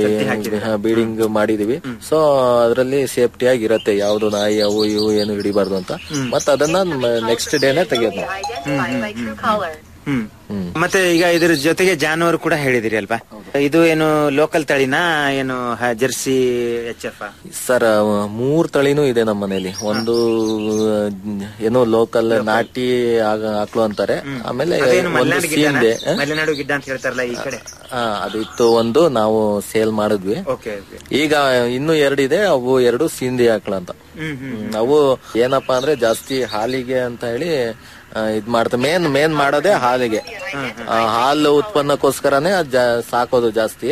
ಬೀಡಿಂಗ್ ಮಾಡಿದೀವಿ ಸೊ ಅದರಲ್ಲಿ ಸೇಫ್ಟಿ ಆಗಿ ಇರತ್ತೆ ಯಾವ್ದು ನಾಯಿ ಅವು ಇವು ಏನು ಹಿಡಿಬಾರ್ದು ಅಂತ ಮತ್ತ ಅದನ್ನ ನೆಕ್ಸ್ಟ್ ಡೇನೆ ತೆಗೆಯೋದು ನಾವು. ಹ್ಮ್ ಮತ್ತೆ ಈಗ ಇದ್ರ ಜೊತೆಗೆ ಜಾನುವಾರು ಕೂಡ ಹೇಳಿದಿರಿ ಅಲ್ವಾ ಇದು ಏನು ಲೋಕಲ್ ತಳಿನಾ ಏನು ಹ- ಜರ್ಸಿ ಎಚ್ ಎಫ್ ಸರ್ ಮೂರ್ ತಳಿನೂ ಇದೆ ನಮ್ಮ ಮನೇಲಿ ಒಂದು ಆ, ಏನೋ ಲೋಕಲ್ ನಾಟಿ ಆಗ- ಆಕ್ಳು ಅಂತಾರೆ ಆಮೇಲೆ ಅದೇನು ಒಂದು ಮಲೆನಾಡು ಗಿಡ್ಡ ಸೀಂದೆ ಆ? ಮಲೆನಾಡು ಗಿಡ್ಡ ಅಂತ ಹೇಳ್ತಾರಲ್ಲ ಈ ಕಡೆ ಆ, ಅದು ಇತ್ತು ಒಂದು ನಾವು ಸೇಲ್ ಮಾಡಿದ್ವಿ ಓಕೆ ಓಕೆ ಈಗ ಇನ್ನು ಎರಡಿದೆ ಅವು ಎರಡು ಸೀಂದಿ ಆಕಳ ಅಂತ ಹ್ಮ್ ಹ್ಮ್ ಹ್ಮ್, ಅವು ಏನಪ್ಪಾ ಅಂದ್ರೆ ಜಾಸ್ತಿ ಹಾಲಿಗೆ ಅಂತ ಹೇಳಿ ಆ, ಇದ್ ಮಾಡ್ತಾರೆ ಮೇನ್ ಮೇನ್ ಮಾಡೋದೇ ಹಾಲಿಗೆ ಆ, ಹಾಲು ಉತ್ಪನ್ನಕ್ಕೋಸ್ಕರನೇ ಅದ್ ಜಾ- ಸಾಕೋದು ಜಾಸ್ತಿ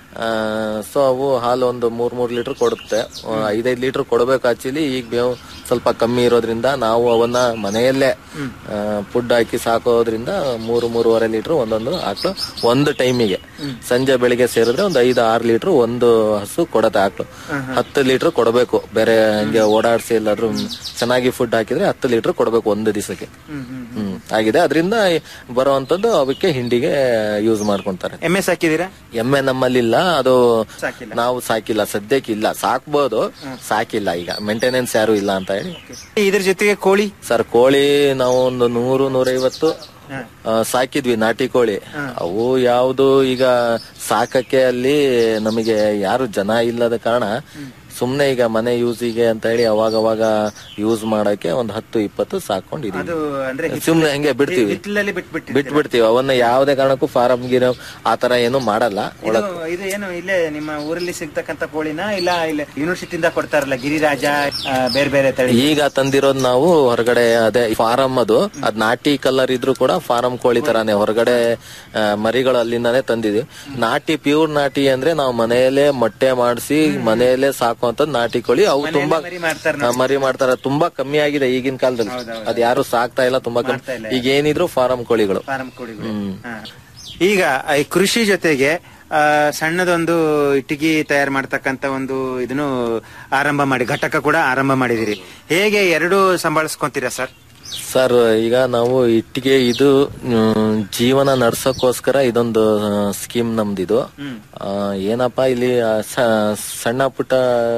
ಸೊ ಅವು ಹಾಲು ಒಂದು ಮೂರ್ ಮೂರ್ ಲೀಟರ್ ಕೊಡುತ್ತೆ ಆ, ಐದೈದ್ ಲೀಟರ್ ಕೊಡ್ಬೇಕು ಆಕ್ಚುಲಿ ಈಗ ಮೇವು ಸ್ವಲ್ಪ ಕಮ್ಮಿ ಇರೋದ್ರಿಂದ ನಾವು ಅವನ್ನ ಮನೆಯಲ್ಲೇ ಫುಡ್ ಹಾಕಿ ಸಾಕೋದ್ರಿಂದ ಮೂರು ಮೂರುವರೆ ಲೀಟರ್ ಒಂದೊಂದು ಹಾಕ್ಲು ಒಂದು ಟೈಮಿಗೆ ಸಂಜೆ ಬೆಳಿಗ್ಗೆ ಸೇರಿದ್ರೆ ಒಂದು ಐದು ಆರು ಲೀಟರ್ ಒಂದು ಹಸು ಕೊಡತ್ತೆ ಹಾಕ್ಲು ಹತ್ತು ಲೀಟರ್ ಕೊಡಬೇಕು ಬೇರೆ ಹಂಗೆ ಓಡಾಡ್ಸಿ ಎಲ್ಲಾದ್ರೂ ಚೆನ್ನಾಗಿ ಫುಡ್ ಹಾಕಿದ್ರೆ ಹತ್ತು ಲೀಟರ್ ಕೊಡಬೇಕು ಒಂದು ದಿವಸಕ್ಕೆ ಹ್ಮ್ ಆಗಿದೆ ಅದರಿಂದ ಬರುವಂತದ್ದು ಅವಕ್ಕೆ ಹಿಂಡಿಗೆ ಯೂಸ್ ಮಾಡ್ಕೊಂತಾರೆ ಎಮ್ಮೆ ಸಾಕಿದೀರಾ ಎಮ್ಮೆ ನಮ್ಮಲ್ಲಿಲ್ಲ ಅದು ಸಾಕಿಲ್ಲ. ನಾವು ಸಾಕಿಲ್ಲ ಸದ್ಯಕ್ಕೆ ಇಲ್ಲ ಸಾಕ್ಬೋದು ಸಾಕಿಲ್ಲ ಈಗ ಮೇಂಟೆನೆನ್ಸ್ ಯಾರು ಇಲ್ಲ ಅಂತ ಹೇಳಿ ಇದ್ರ ಜೊತೆಗೆ ಕೋಳಿ ಸರ್ ಕೋಳಿ ನಾವು ಒಂದು ನೂರು ನೂರೈವತ್ತು ಆ, ಸಾಕಿದ್ವಿ ನಾಟಿ ಕೋಳಿ ಅವು ಯಾವುದು ಈಗ ಸಾಕಕ್ಕೆ ಅಲ್ಲಿ ನಮಗೆ ಯಾರು ಜನ ಇಲ್ಲದ ಕಾರಣ ಸುಮ್ನೆ ಈಗ ಮನೆ ಯೂಸಿಗೆ ಅಂತ ಹೇಳಿ ಅವಾಗ ಅವಾಗ ಯೂಸ್ ಮಾಡಕ್ಕೆ ಒಂದ್ ಹತ್ತು ಇಪ್ಪತ್ತು ಸಾಕೊಂಡಿದೀವಿ ಅದು ಅಂದ್ರೆ ಸುಮ್ನೆ ಹಂಗೆ ಬಿಡ್ತೀವಿ ಹಿತ್ತಲಲ್ಲಿ ಬಿಟ್ಬಿಟ್ಟು ಬಿಟ್ ಬಿಡ್ತೀವಿ ಅವನ್ನ ಯಾವ್ದೇ ಕಾರಣಕ್ಕೂ ಫಾರಂ ಗಿರಂ ಆತರ ಏನು ಮಾಡಲ್ಲ ಒಳಗ್ ಇದು ಏನು ಇಲ್ಲೇ ನಿಮ್ಮ ಊರಲ್ಲಿ ಸಿಗ್ತಕ್ಕಂತ ಕೋಳಿನ ಇಲ್ಲ ಇಲ್ಲ ಯೂನಿವರ್ಸಿಟಿಯಿಂದ ಕೊಡ್ತಾರಲ್ಲ ಗಿರಿರಾಜ ಆ, ಬೇರೆ ಬೇರೆ ತಳಿ ಈಗ ತಂದಿರೋದ್ ನಾವು ಹೊರಗಡೆ ಅದೇ ಫಾರಂ ಅದು ಅದ್ ನಾಟಿ ಕಲರ್ ಇದ್ರು ಕೂಡ ಫಾರಂ ಕೋಳಿ ತರಾನೇ ಹೊರಗಡೆ ಆ, ಮರಿಗಳು ಅಲ್ಲಿಂದಾನೇ ತಂದಿದ್ವಿ ನಾಟಿ ಪ್ಯೂರ್ ನಾಟಿ ಅಂದ್ರೆ ನಾವು ಮನೆಯಲ್ಲೇ ಮೊಟ್ಟೆ ಮಾಡಿಸಿ ಮನೆಯಲ್ಲೇ ಸಾಕುವಂತ ನಾಟಿ ಕೋಳಿ ಅವು ತುಂಬಾ ಮರಿ ಮಾಡ್ತಾರೆ ಆ, ಮರಿ ಮಾಡ್ತಾರೆ ತುಂಬಾ ಕಮ್ಮಿ ಆಗಿದೆ ಈಗಿನ ಕಾಲದಲ್ಲಿ ಅದ್ ಯಾರು ಸಾಕ್ತಾ ಇಲ್ಲ ತುಂಬಾ ಕಮ್ಮಿ ಈಗ ಏನಿದ್ರು ಫಾರಂ ಕೋಳಿಗಳು ಫಾರಂ ಕೋಳಿಗಳು ಹ್ಮ್ ಹಾ. ಈಗ ಈ ಕೃಷಿ ಜೊತೆಗೆ ಆ, ಸಣ್ಣದೊಂದು ಇಟ್ಟಿಗೆ ತಯಾರು ಮಾಡ್ತಕ್ಕಂತ ಒಂದು ಇದನ್ನು ಆರಂಭ ಮಾಡಿ ಘಟಕ ಕೂಡ ಆರಂಭ ಮಾಡಿದಿರಿ ಹೇಗೆ ಎರಡು ಸಂಭಾಳಿಸ್ಕೊಂತೀರಾ ಸರ್ ಸರ್ ಈಗ ನಾವು ಇಟ್ಟಿಗೆ ಇದು ಮ್, ಜೀವನ ನಡ್ಸೋಕ್ಕೋಸ್ಕರ ಇದೊಂದು ಸ್ಕೀಮ್ ನಮ್ದಿದು ಆ, ಏನಪ್ಪಾ ಇಲ್ಲಿ ಆ, ಸ- ಸಣ್ಣ ಪುಟ್ಟ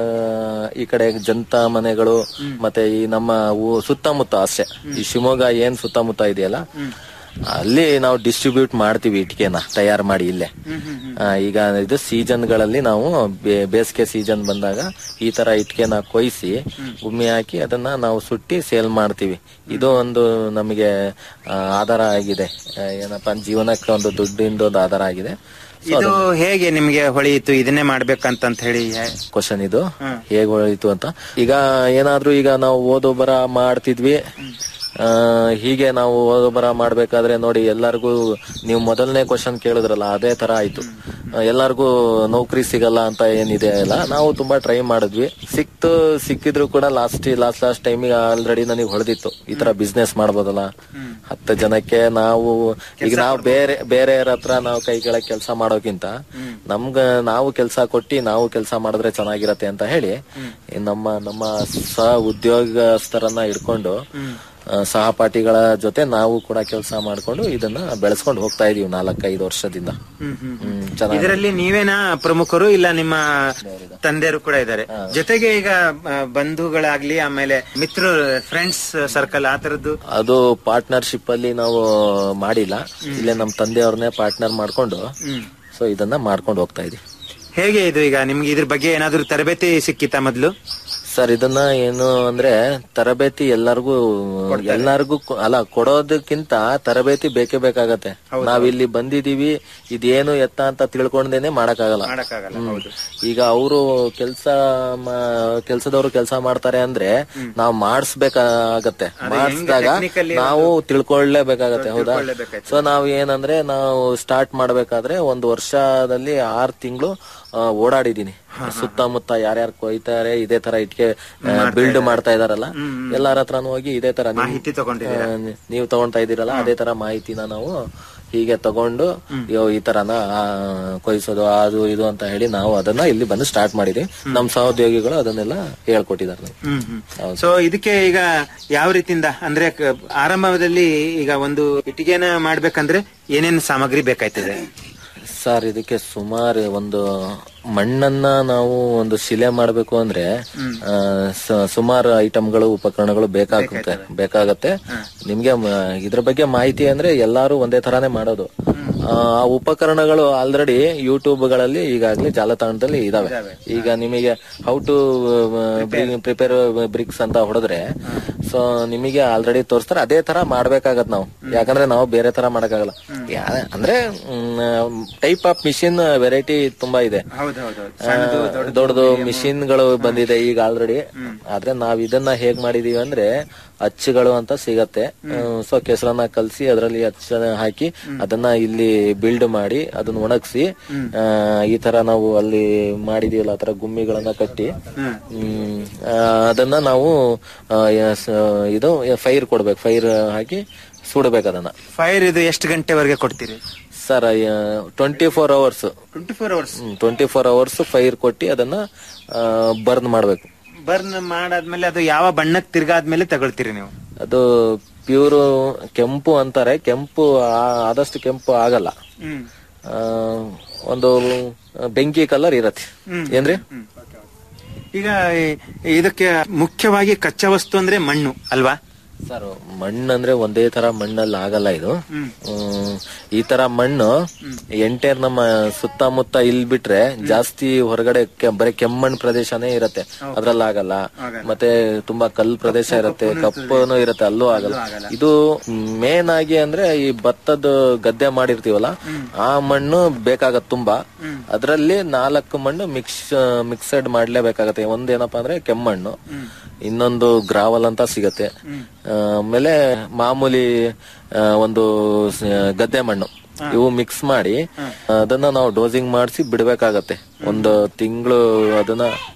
ಈ ಕಡೆ ಜನತಾ ಮನೆಗಳು ಮತ್ತೆ ಈ ನಮ್ಮ ಊ- ಸುತ್ತಮುತ್ತ ಅಷ್ಟೇ ಈ ಶಿವಮೊಗ್ಗ ಏನ್ ಸುತ್ತಮುತ್ತ ಇದೆಯಲ್ಲ ಅಲ್ಲಿ ನಾವು ಡಿಸ್ಟ್ರಿಬ್ಯೂಟ್ ಮಾಡ್ತೀವಿ ಇಟ್ಟಿಗೆನ ತಯಾರು ಮಾಡಿ ಇಲ್ಲೇ ಆ, ಈಗ ಇದು ಸೀಸನ್ ಗಳಲ್ಲಿ ನಾವು ಬೇ- ಬೇಸಿಗೆ ಸೀಸನ್ ಬಂದಾಗ ಈ ತರ ಇಟ್ಟಿಗೆನ ಕೊಯ್ಸಿ ಗುಮ್ಮಿ ಹಾಕಿ ಅದನ್ನ ನಾವು ಸುಟ್ಟಿ ಸೇಲ್ ಮಾಡ್ತೀವಿ ಇದು ಒಂದು ನಮಗೆ ಆ, ಆಧಾರ ಆಗಿದೆ ಆ, ಏನಪ್ಪಾ ಜೀವನಕ್ಕೆ ಒಂದು ದುಡ್ಡಿಂದ ಒಂದು ಆಧಾರ ಆಗಿದೆ So ಇದು ಹೇಗೆ ನಿಮ್ಗೆ ಹೊಳೆಯಿತು ಇದನ್ನೇ ಮಾಡ್ಬೇಕಂತ ಹೇಳಿ ಕ್ವಶನ್ ಇದು ಹೇಗ್ ಹೊಳಿತು ಅಂತ ಈಗ ಏನಾದ್ರೂ ಈಗ ನಾವು ಓದೋ ಬರ ಮಾಡ್ತಿದ್ವಿ ಆ, ಹೀಗೆ ನಾವು ಓದೋ ಬರ ಮಾಡ್ಬೇಕಾದ್ರೆ ನೋಡಿ ಎಲ್ಲರಿಗೂ ನೀವು ಮೊದಲನೇ ಕ್ವಶನ್ ಕೇಳಿದ್ರಲ್ಲ ಅದೇ ತರ ಆಯ್ತು ಆ, ಎಲ್ಲರಿಗೂ ನೌಕರಿ ಸಿಗಲ್ಲ ಅಂತ ಏನಿದೆ ಅಲ್ಲ ನಾವು ತುಂಬಾ ಟ್ರೈ ಮಾಡಿದ್ವಿ ಸಿಕ್ತು ಸಿಕ್ಕಿದ್ರು ಕೂಡ ಲಾಸ್ಟ್ ಲಾಸ್ಟ್ ಲಾಸ್ಟ್ ಟೈಮಿಗೆ ಆಲ್ರೆಡಿ ನನಗೆ ಹೊಡೆದಿತ್ತು ಈ ತರ ಬಿಸ್ನೆಸ್ ಮಾಡ್ಬೋದಲ್ಲ ಹತ್ತು ಜನಕ್ಕೆ ನಾವು ಈಗ ನಾವು ಬೇರೆ ಬೇರೆಯವ್ರ ಹತ್ರ ನಾವು ಕೈ ಕೆಳಗೆ ಕೆಲಸ ಮಾಡೋಕ್ಕಿಂತ ನಮ್ಗ ನಾವು ಕೆಲಸ ಕೊಟ್ಟಿ ನಾವು ಕೆಲಸ ಮಾಡಿದ್ರೆ ಚೆನ್ನಾಗಿರತ್ತೆ ಅಂತ ಹೇಳಿ ಈ ನಮ್ಮ ನಮ್ಮ ಸಹ ಉದ್ಯೋಗಸ್ಥರನ್ನ ಇಟ್ಕೊಂಡು ಆ, ಸಹಪಾಠಿಗಳ ಜೊತೆ ನಾವು ಕೂಡ ಕೆಲಸ ಮಾಡ್ಕೊಂಡು ಇದನ್ನ ಬೆಳೆಸ್ಕೊಂಡು ಹೋಗ್ತಾ ಇದೀವಿ ನಾಲ್ಕೈದು ವರ್ಷದಿಂದ ಹ್ಮ್, ಚೆನ್ನಾಗಿ ಇದರಲ್ಲಿ ನೀವೇನಾ ಪ್ರಮುಖರು ಇಲ್ಲ ನಿಮ್ಮ ತಂದೆಯರು ಕೂಡ ಇದ್ದಾರೆ ಜೊತೆಗೆ ಈಗ ಆ, ಬಂಧುಗಳಾಗ್ಲಿ ಆಮೇಲೆ ಮಿತ್ರರು ಫ್ರೆಂಡ್ಸ್ ಸರ್ಕಲ್ ಆ ತರದ್ದು ಅದು ಪಾರ್ಟ್ನರ್ಶಿಪ್ ಅಲ್ಲಿ ನಾವು ಮಾಡಿಲ್ಲ ಇಲ್ಲೇ ನಮ್ಮ ತಂದೆಯವ್ರನ್ನೇ ಪಾರ್ಟ್ನರ್ ಮಾಡ್ಕೊಂಡು ಸೊ ಇದನ್ನ ಮಾಡ್ಕೊಂಡು ಹೋಗ್ತಾ ಇದೀವಿ ಹೇಗೆ ಇದು ಈಗ ನಿಮ್ಗೆ ಇದ್ರ ಬಗ್ಗೆ ಏನಾದ್ರು ತರಬೇತಿ ಸಿಕ್ಕಿತಾ ಮೊದ್ಲು ಸರ್ ಇದನ್ನ ಏನು ಅಂದ್ರೆ ತರಬೇತಿ ಎಲ್ಲರಿಗೂ ಎಲ್ಲರಿಗೂ ಕೊ- ಅಲ್ಲ ಕೊಡೋದಕ್ಕಿಂತ ತರಬೇತಿ ಬೇಕೇ ಬೇಕಾಗತ್ತೆ ನಾವಿಲ್ಲಿ ಬಂದಿದೀವಿ ಇದೇನು ಎತ್ತ ಅಂತ ತಿಳ್ಕೊಂಡೇನೆ ಮಾಡಕ್ಕಾಗಲ್ಲ ಹ್ಮ್. ಈಗ ಅವರು ಕೆಲ್ಸ ಕೆಲ್ಸದವ್ರು ಕೆಲಸ ಮಾಡ್ತಾರೆ ಅಂದ್ರೆ ನಾವು ಮಾಡಿಸ್ಬೇಕಾಗತ್ತೆ ಮಾಡಿಸಿದಾಗ technically ನಾವು ತಿಳ್ಕೊಳ್ಳೇಬೇಕಾಗತ್ತೆ ಹೌದಾ ಸೊ ನಾವ್ ಏನಂದ್ರೆ ನಾವು ಸ್ಟಾರ್ಟ್ ಮಾಡ್ಬೇಕಾದ್ರೆ ಒಂದು ವರ್ಷದಲ್ಲಿ ಆರ್ ತಿಂಗಳು ಓಡಾಡಿದೀನಿ ಸುತ್ತಮುತ್ತ ಯಾರ್ಯಾರು ಕೊಯ್ತಾರೆ ಇದೇ ತರ ಇಟ್ಕೆ ಬಿಲ್ಡ್ ಮಾಡ್ತಾ ಇದಾರಲ್ಲ ಎಲ್ಲಾರ ಹತ್ರನೂ ಹೋಗಿ ಇದೇ ತರ ನಿಮ್- ಮಾಹಿತಿ ತಗೊಂಡಿದ್ದೀರಾ? ಆ, ನೀವು ತಗೊಂತಾ ಇದೀರಲ್ಲ ಅದೇ ತರ ಮಾಹಿತಿನ ನಾವು ಹೀಗೆ ತಗೊಂಡು ಅಯ್ಯೋ ಈ ತರನ ಆ, ಕೊಯ್ಸೋದು ಅದು ಇದು ಅಂತ ಹೇಳಿ ನಾವು ಅದನ್ನ ಇಲ್ಲಿ ಬಂದು ಸ್ಟಾರ್ಟ್ ಮಾಡಿದ್ವಿ ನಮ್ ಸಹೋದ್ಯೋಗಿಗಳು ಅದನ್ನೆಲ್ಲ ಹೇಳ್ಕೊಟ್ಟಿದ್ದಾರೆ ನಮ್ಗೆ. ಹ್ಮ್ ಹ್ಮ್ ಸೊ ಇದಕ್ಕೆ ಈಗ ಯಾವ ರೀತಿಯಿಂದ ಅಂದ್ರೆ ಕ- ಆರಂಭದಲ್ಲಿ ಈಗ ಒಂದು ಇಟ್ಟಿಗೆನ ಮಾಡ್ಬೇಕಂದ್ರೆ ಏನೇನು ಸಾಮಗ್ರಿ ಬೇಕಾಯ್ತದೆ ಸರ್ ಇದಕ್ಕೆ ಸುಮಾರು ಒಂದು ಮಣ್ಣನ್ನ ನಾವು ಒಂದು ಶಿಲೆ ಮಾಡಬೇಕು ಅಂದ್ರೆ ಆ, ಸ- ಸುಮಾರು ಐಟಮ್ಗಳು ಉಪಕರಣಗಳು ಬೇಕಾಗುತ್ತೆ ಬೇಕಾಗತ್ತೆ ನಿಮ್ಗೆ ಮ- ಇದ್ರ ಬಗ್ಗೆ ಮಾಹಿತಿ ಅಂದ್ರೆ ಎಲ್ಲಾರು ಒಂದೇ ತರಾನೇ ಮಾಡೋದು ಆ ಆ ಉಪಕರಣಗಳು ಆಲ್ರೆಡಿ ಯೂಟ್ಯೂಬ್ ಗಳಲ್ಲಿ ಈಗಾಗಲೇ ಜಾಲತಾಣದಲ್ಲಿ ಇದಾವೆ ಈಗ ನಿಮಗೆ ಹೌ ಟು ಪ್ರಿಪೇರ್ ಬ್ರಿಕ್ಸ್ ಅಂತ ಹೊಡೆದ್ರೆ ಸೊ ನಿಮಗೆ ಆಲ್ರೆಡಿ ತೋರಿಸ್ತಾರೆ ಅದೇ ತರ ಮಾಡ್ಬೇಕಾಗತ್ ನಾವು ಯಾಕಂದ್ರೆ ನಾವು ಬೇರೆ ತರ ಮಾಡಕ್ಕಾಗಲ್ಲ ಯಾ- ಅಂದ್ರೆ ಟೈಪ್ ಆಫ್ ಮಿಷಿನ್ ವೆರೈಟಿ ತುಂಬಾ ಇದೆ ಹೌದೌದು ಆ, ದೊಡ್ಡದು ಮಿಷಿನ್ ಗಳು ಬಂದಿದೆ ಈಗ ಆಲ್ರೆಡಿ ಆದ್ರೆ ನಾವ್ ಇದನ್ನ ಹೇಗ್ ಮಾಡಿದೀವಿ ಅಂದ್ರೆ ಅಚ್ಚುಗಳು ಅಂತ ಸಿಗತ್ತೆ ಸೊ ಕೆಸರನ್ನ ಕಲ್ಸಿ ಅದರಲ್ಲಿ ಅಚ್ಚನ್ನ ಹಾಕಿ ಅದನ್ನ ಇಲ್ಲಿ ಬಿಲ್ಡ್ ಮಾಡಿ ಅದನ್ನ ಒಣಗಿಸಿ ಈ ತರ ನಾವು ಅಲ್ಲಿ ಮಾಡಿದೀವಲ್ಲ ಆ ತರ ಗುಮ್ಮಿಗಳನ್ನ ಕಟ್ಟಿ ಹ್ಮ್, ಆ, ಅದನ್ನ ನಾವು ಆ, ಎಸ್- ಇದು ಫೈರ್ ಕೊಡ್ಬೇಕು ಫೈರ್ ಹಾಕಿ ಸುಡ್ಬೇಕು ಅದನ್ನ ಫೈರ್ ಇದು ಎಷ್ಟು ಗಂಟೆವರೆಗೆ ಕೊಡ್ತೀರಿ sir twenty four hours twenty four hours twenty four hours fire ಕೊಟ್ಟಿ ಅದನ್ನ ಬರ್ನ್ ಮಾಡ್ಬೇಕು ಬರ್ನ್ ಮಾಡಾದ್ಮೇಲೆ ಅದು ಯಾವ ಬಣ್ಣಕ್ಕೆ ತಿರ್ಗಾದ್ಮೇಲೆ ತಗೊಳ್ತೀರಿ ನೀವು ಅದು ಪ್ಯೂರ್ ಕೆಂಪು ಅಂತಾರೆ ಕೆಂಪು ಆ- ಆದಷ್ಟು ಕೆಂಪು ಆಗಲ್ಲ ಹ್ಮ್ ಆ, ಒಂದು ಬೆಂಕಿ ಕಲರ್ ಇರತ್ತೆ ಏನ್ರಿ ಈಗ ಈ- ಇದಕ್ಕೆ ಮುಖ್ಯವಾಗಿ ಕಚ್ಚಾ ವಸ್ತು ಅಂದ್ರೆ ಮಣ್ಣು ಅಲ್ವಾ ಸರ್ ಮಣ್ಣು ಅಂದ್ರೆ ಒಂದೇ ತರ ಮಣ್ಣಲ್ಲಿ ಆಗಲ್ಲ ಇದು ಹ್ಮ್, ಈ ತರ ಮಣ್ಣು ಎಂಟೇರ್ ನಮ್ಮ ಸುತ್ತಮುತ್ತ ಇಲ್ ಬಿಟ್ರೆ ಜಾಸ್ತಿ ಹೊರಗಡೆ ಕೆ- ಬರೀ ಕೆಮ್ಮಣ್ಣು ಪ್ರದೇಶನೇ ಇರತ್ತೆ ಅದ್ರಲ್ಲಿ ಆಗಲ್ಲ ಮತ್ತೆ ತುಂಬಾ ಕಲ್ ಪ್ರದೇಶ ಇರತ್ತೆ ಕಪ್ಪನು ಇರತ್ತೆ ಅಲ್ಲೂ ಆಗಲ್ಲ ಇದು ಮೇನ್ ಆಗಿ ಅಂದ್ರೆ ಈ ಭತ್ತದ ಗದ್ದೆ ಮಾಡಿರ್ತೀವಲ್ಲ ಆ ಮಣ್ಣು ಬೇಕಾಗತ್ತೆ ತುಂಬಾ ಅದ್ರಲ್ಲಿ ನಾಲ್ಕು ಮಣ್ಣು ಮಿಕ್ಸ್ ಮಿಕ್ಸಡ್ ಮಾಡ್ಲೇಬೇಕಾಗತ್ತೆ ಒಂದೇನಪ್ಪಾ ಅಂದ್ರೆ ಕೆಮ್ಮಣ್ಣು ಇನ್ನೊಂದು ಗ್ರಾವಲ್ ಅಂತ ಸಿಗತ್ತೆ ಆ, ಆಮೇಲೆ ಮಾಮೂಲಿ ಆ, ಒಂದು ಸ- ಗದ್ದೆ ಮಣ್ಣು ಇವು ಮಿಕ್ಸ್ ಮಾಡಿ ಅದನ್ನ ನಾವು ಡೋಸಿಂಗ್ ಮಾಡಿಸಿ ಬಿಡ್ಬೇಕಾಗತ್ತೆ ಒಂದು ತಿಂಗಳು ಅದನ್ನ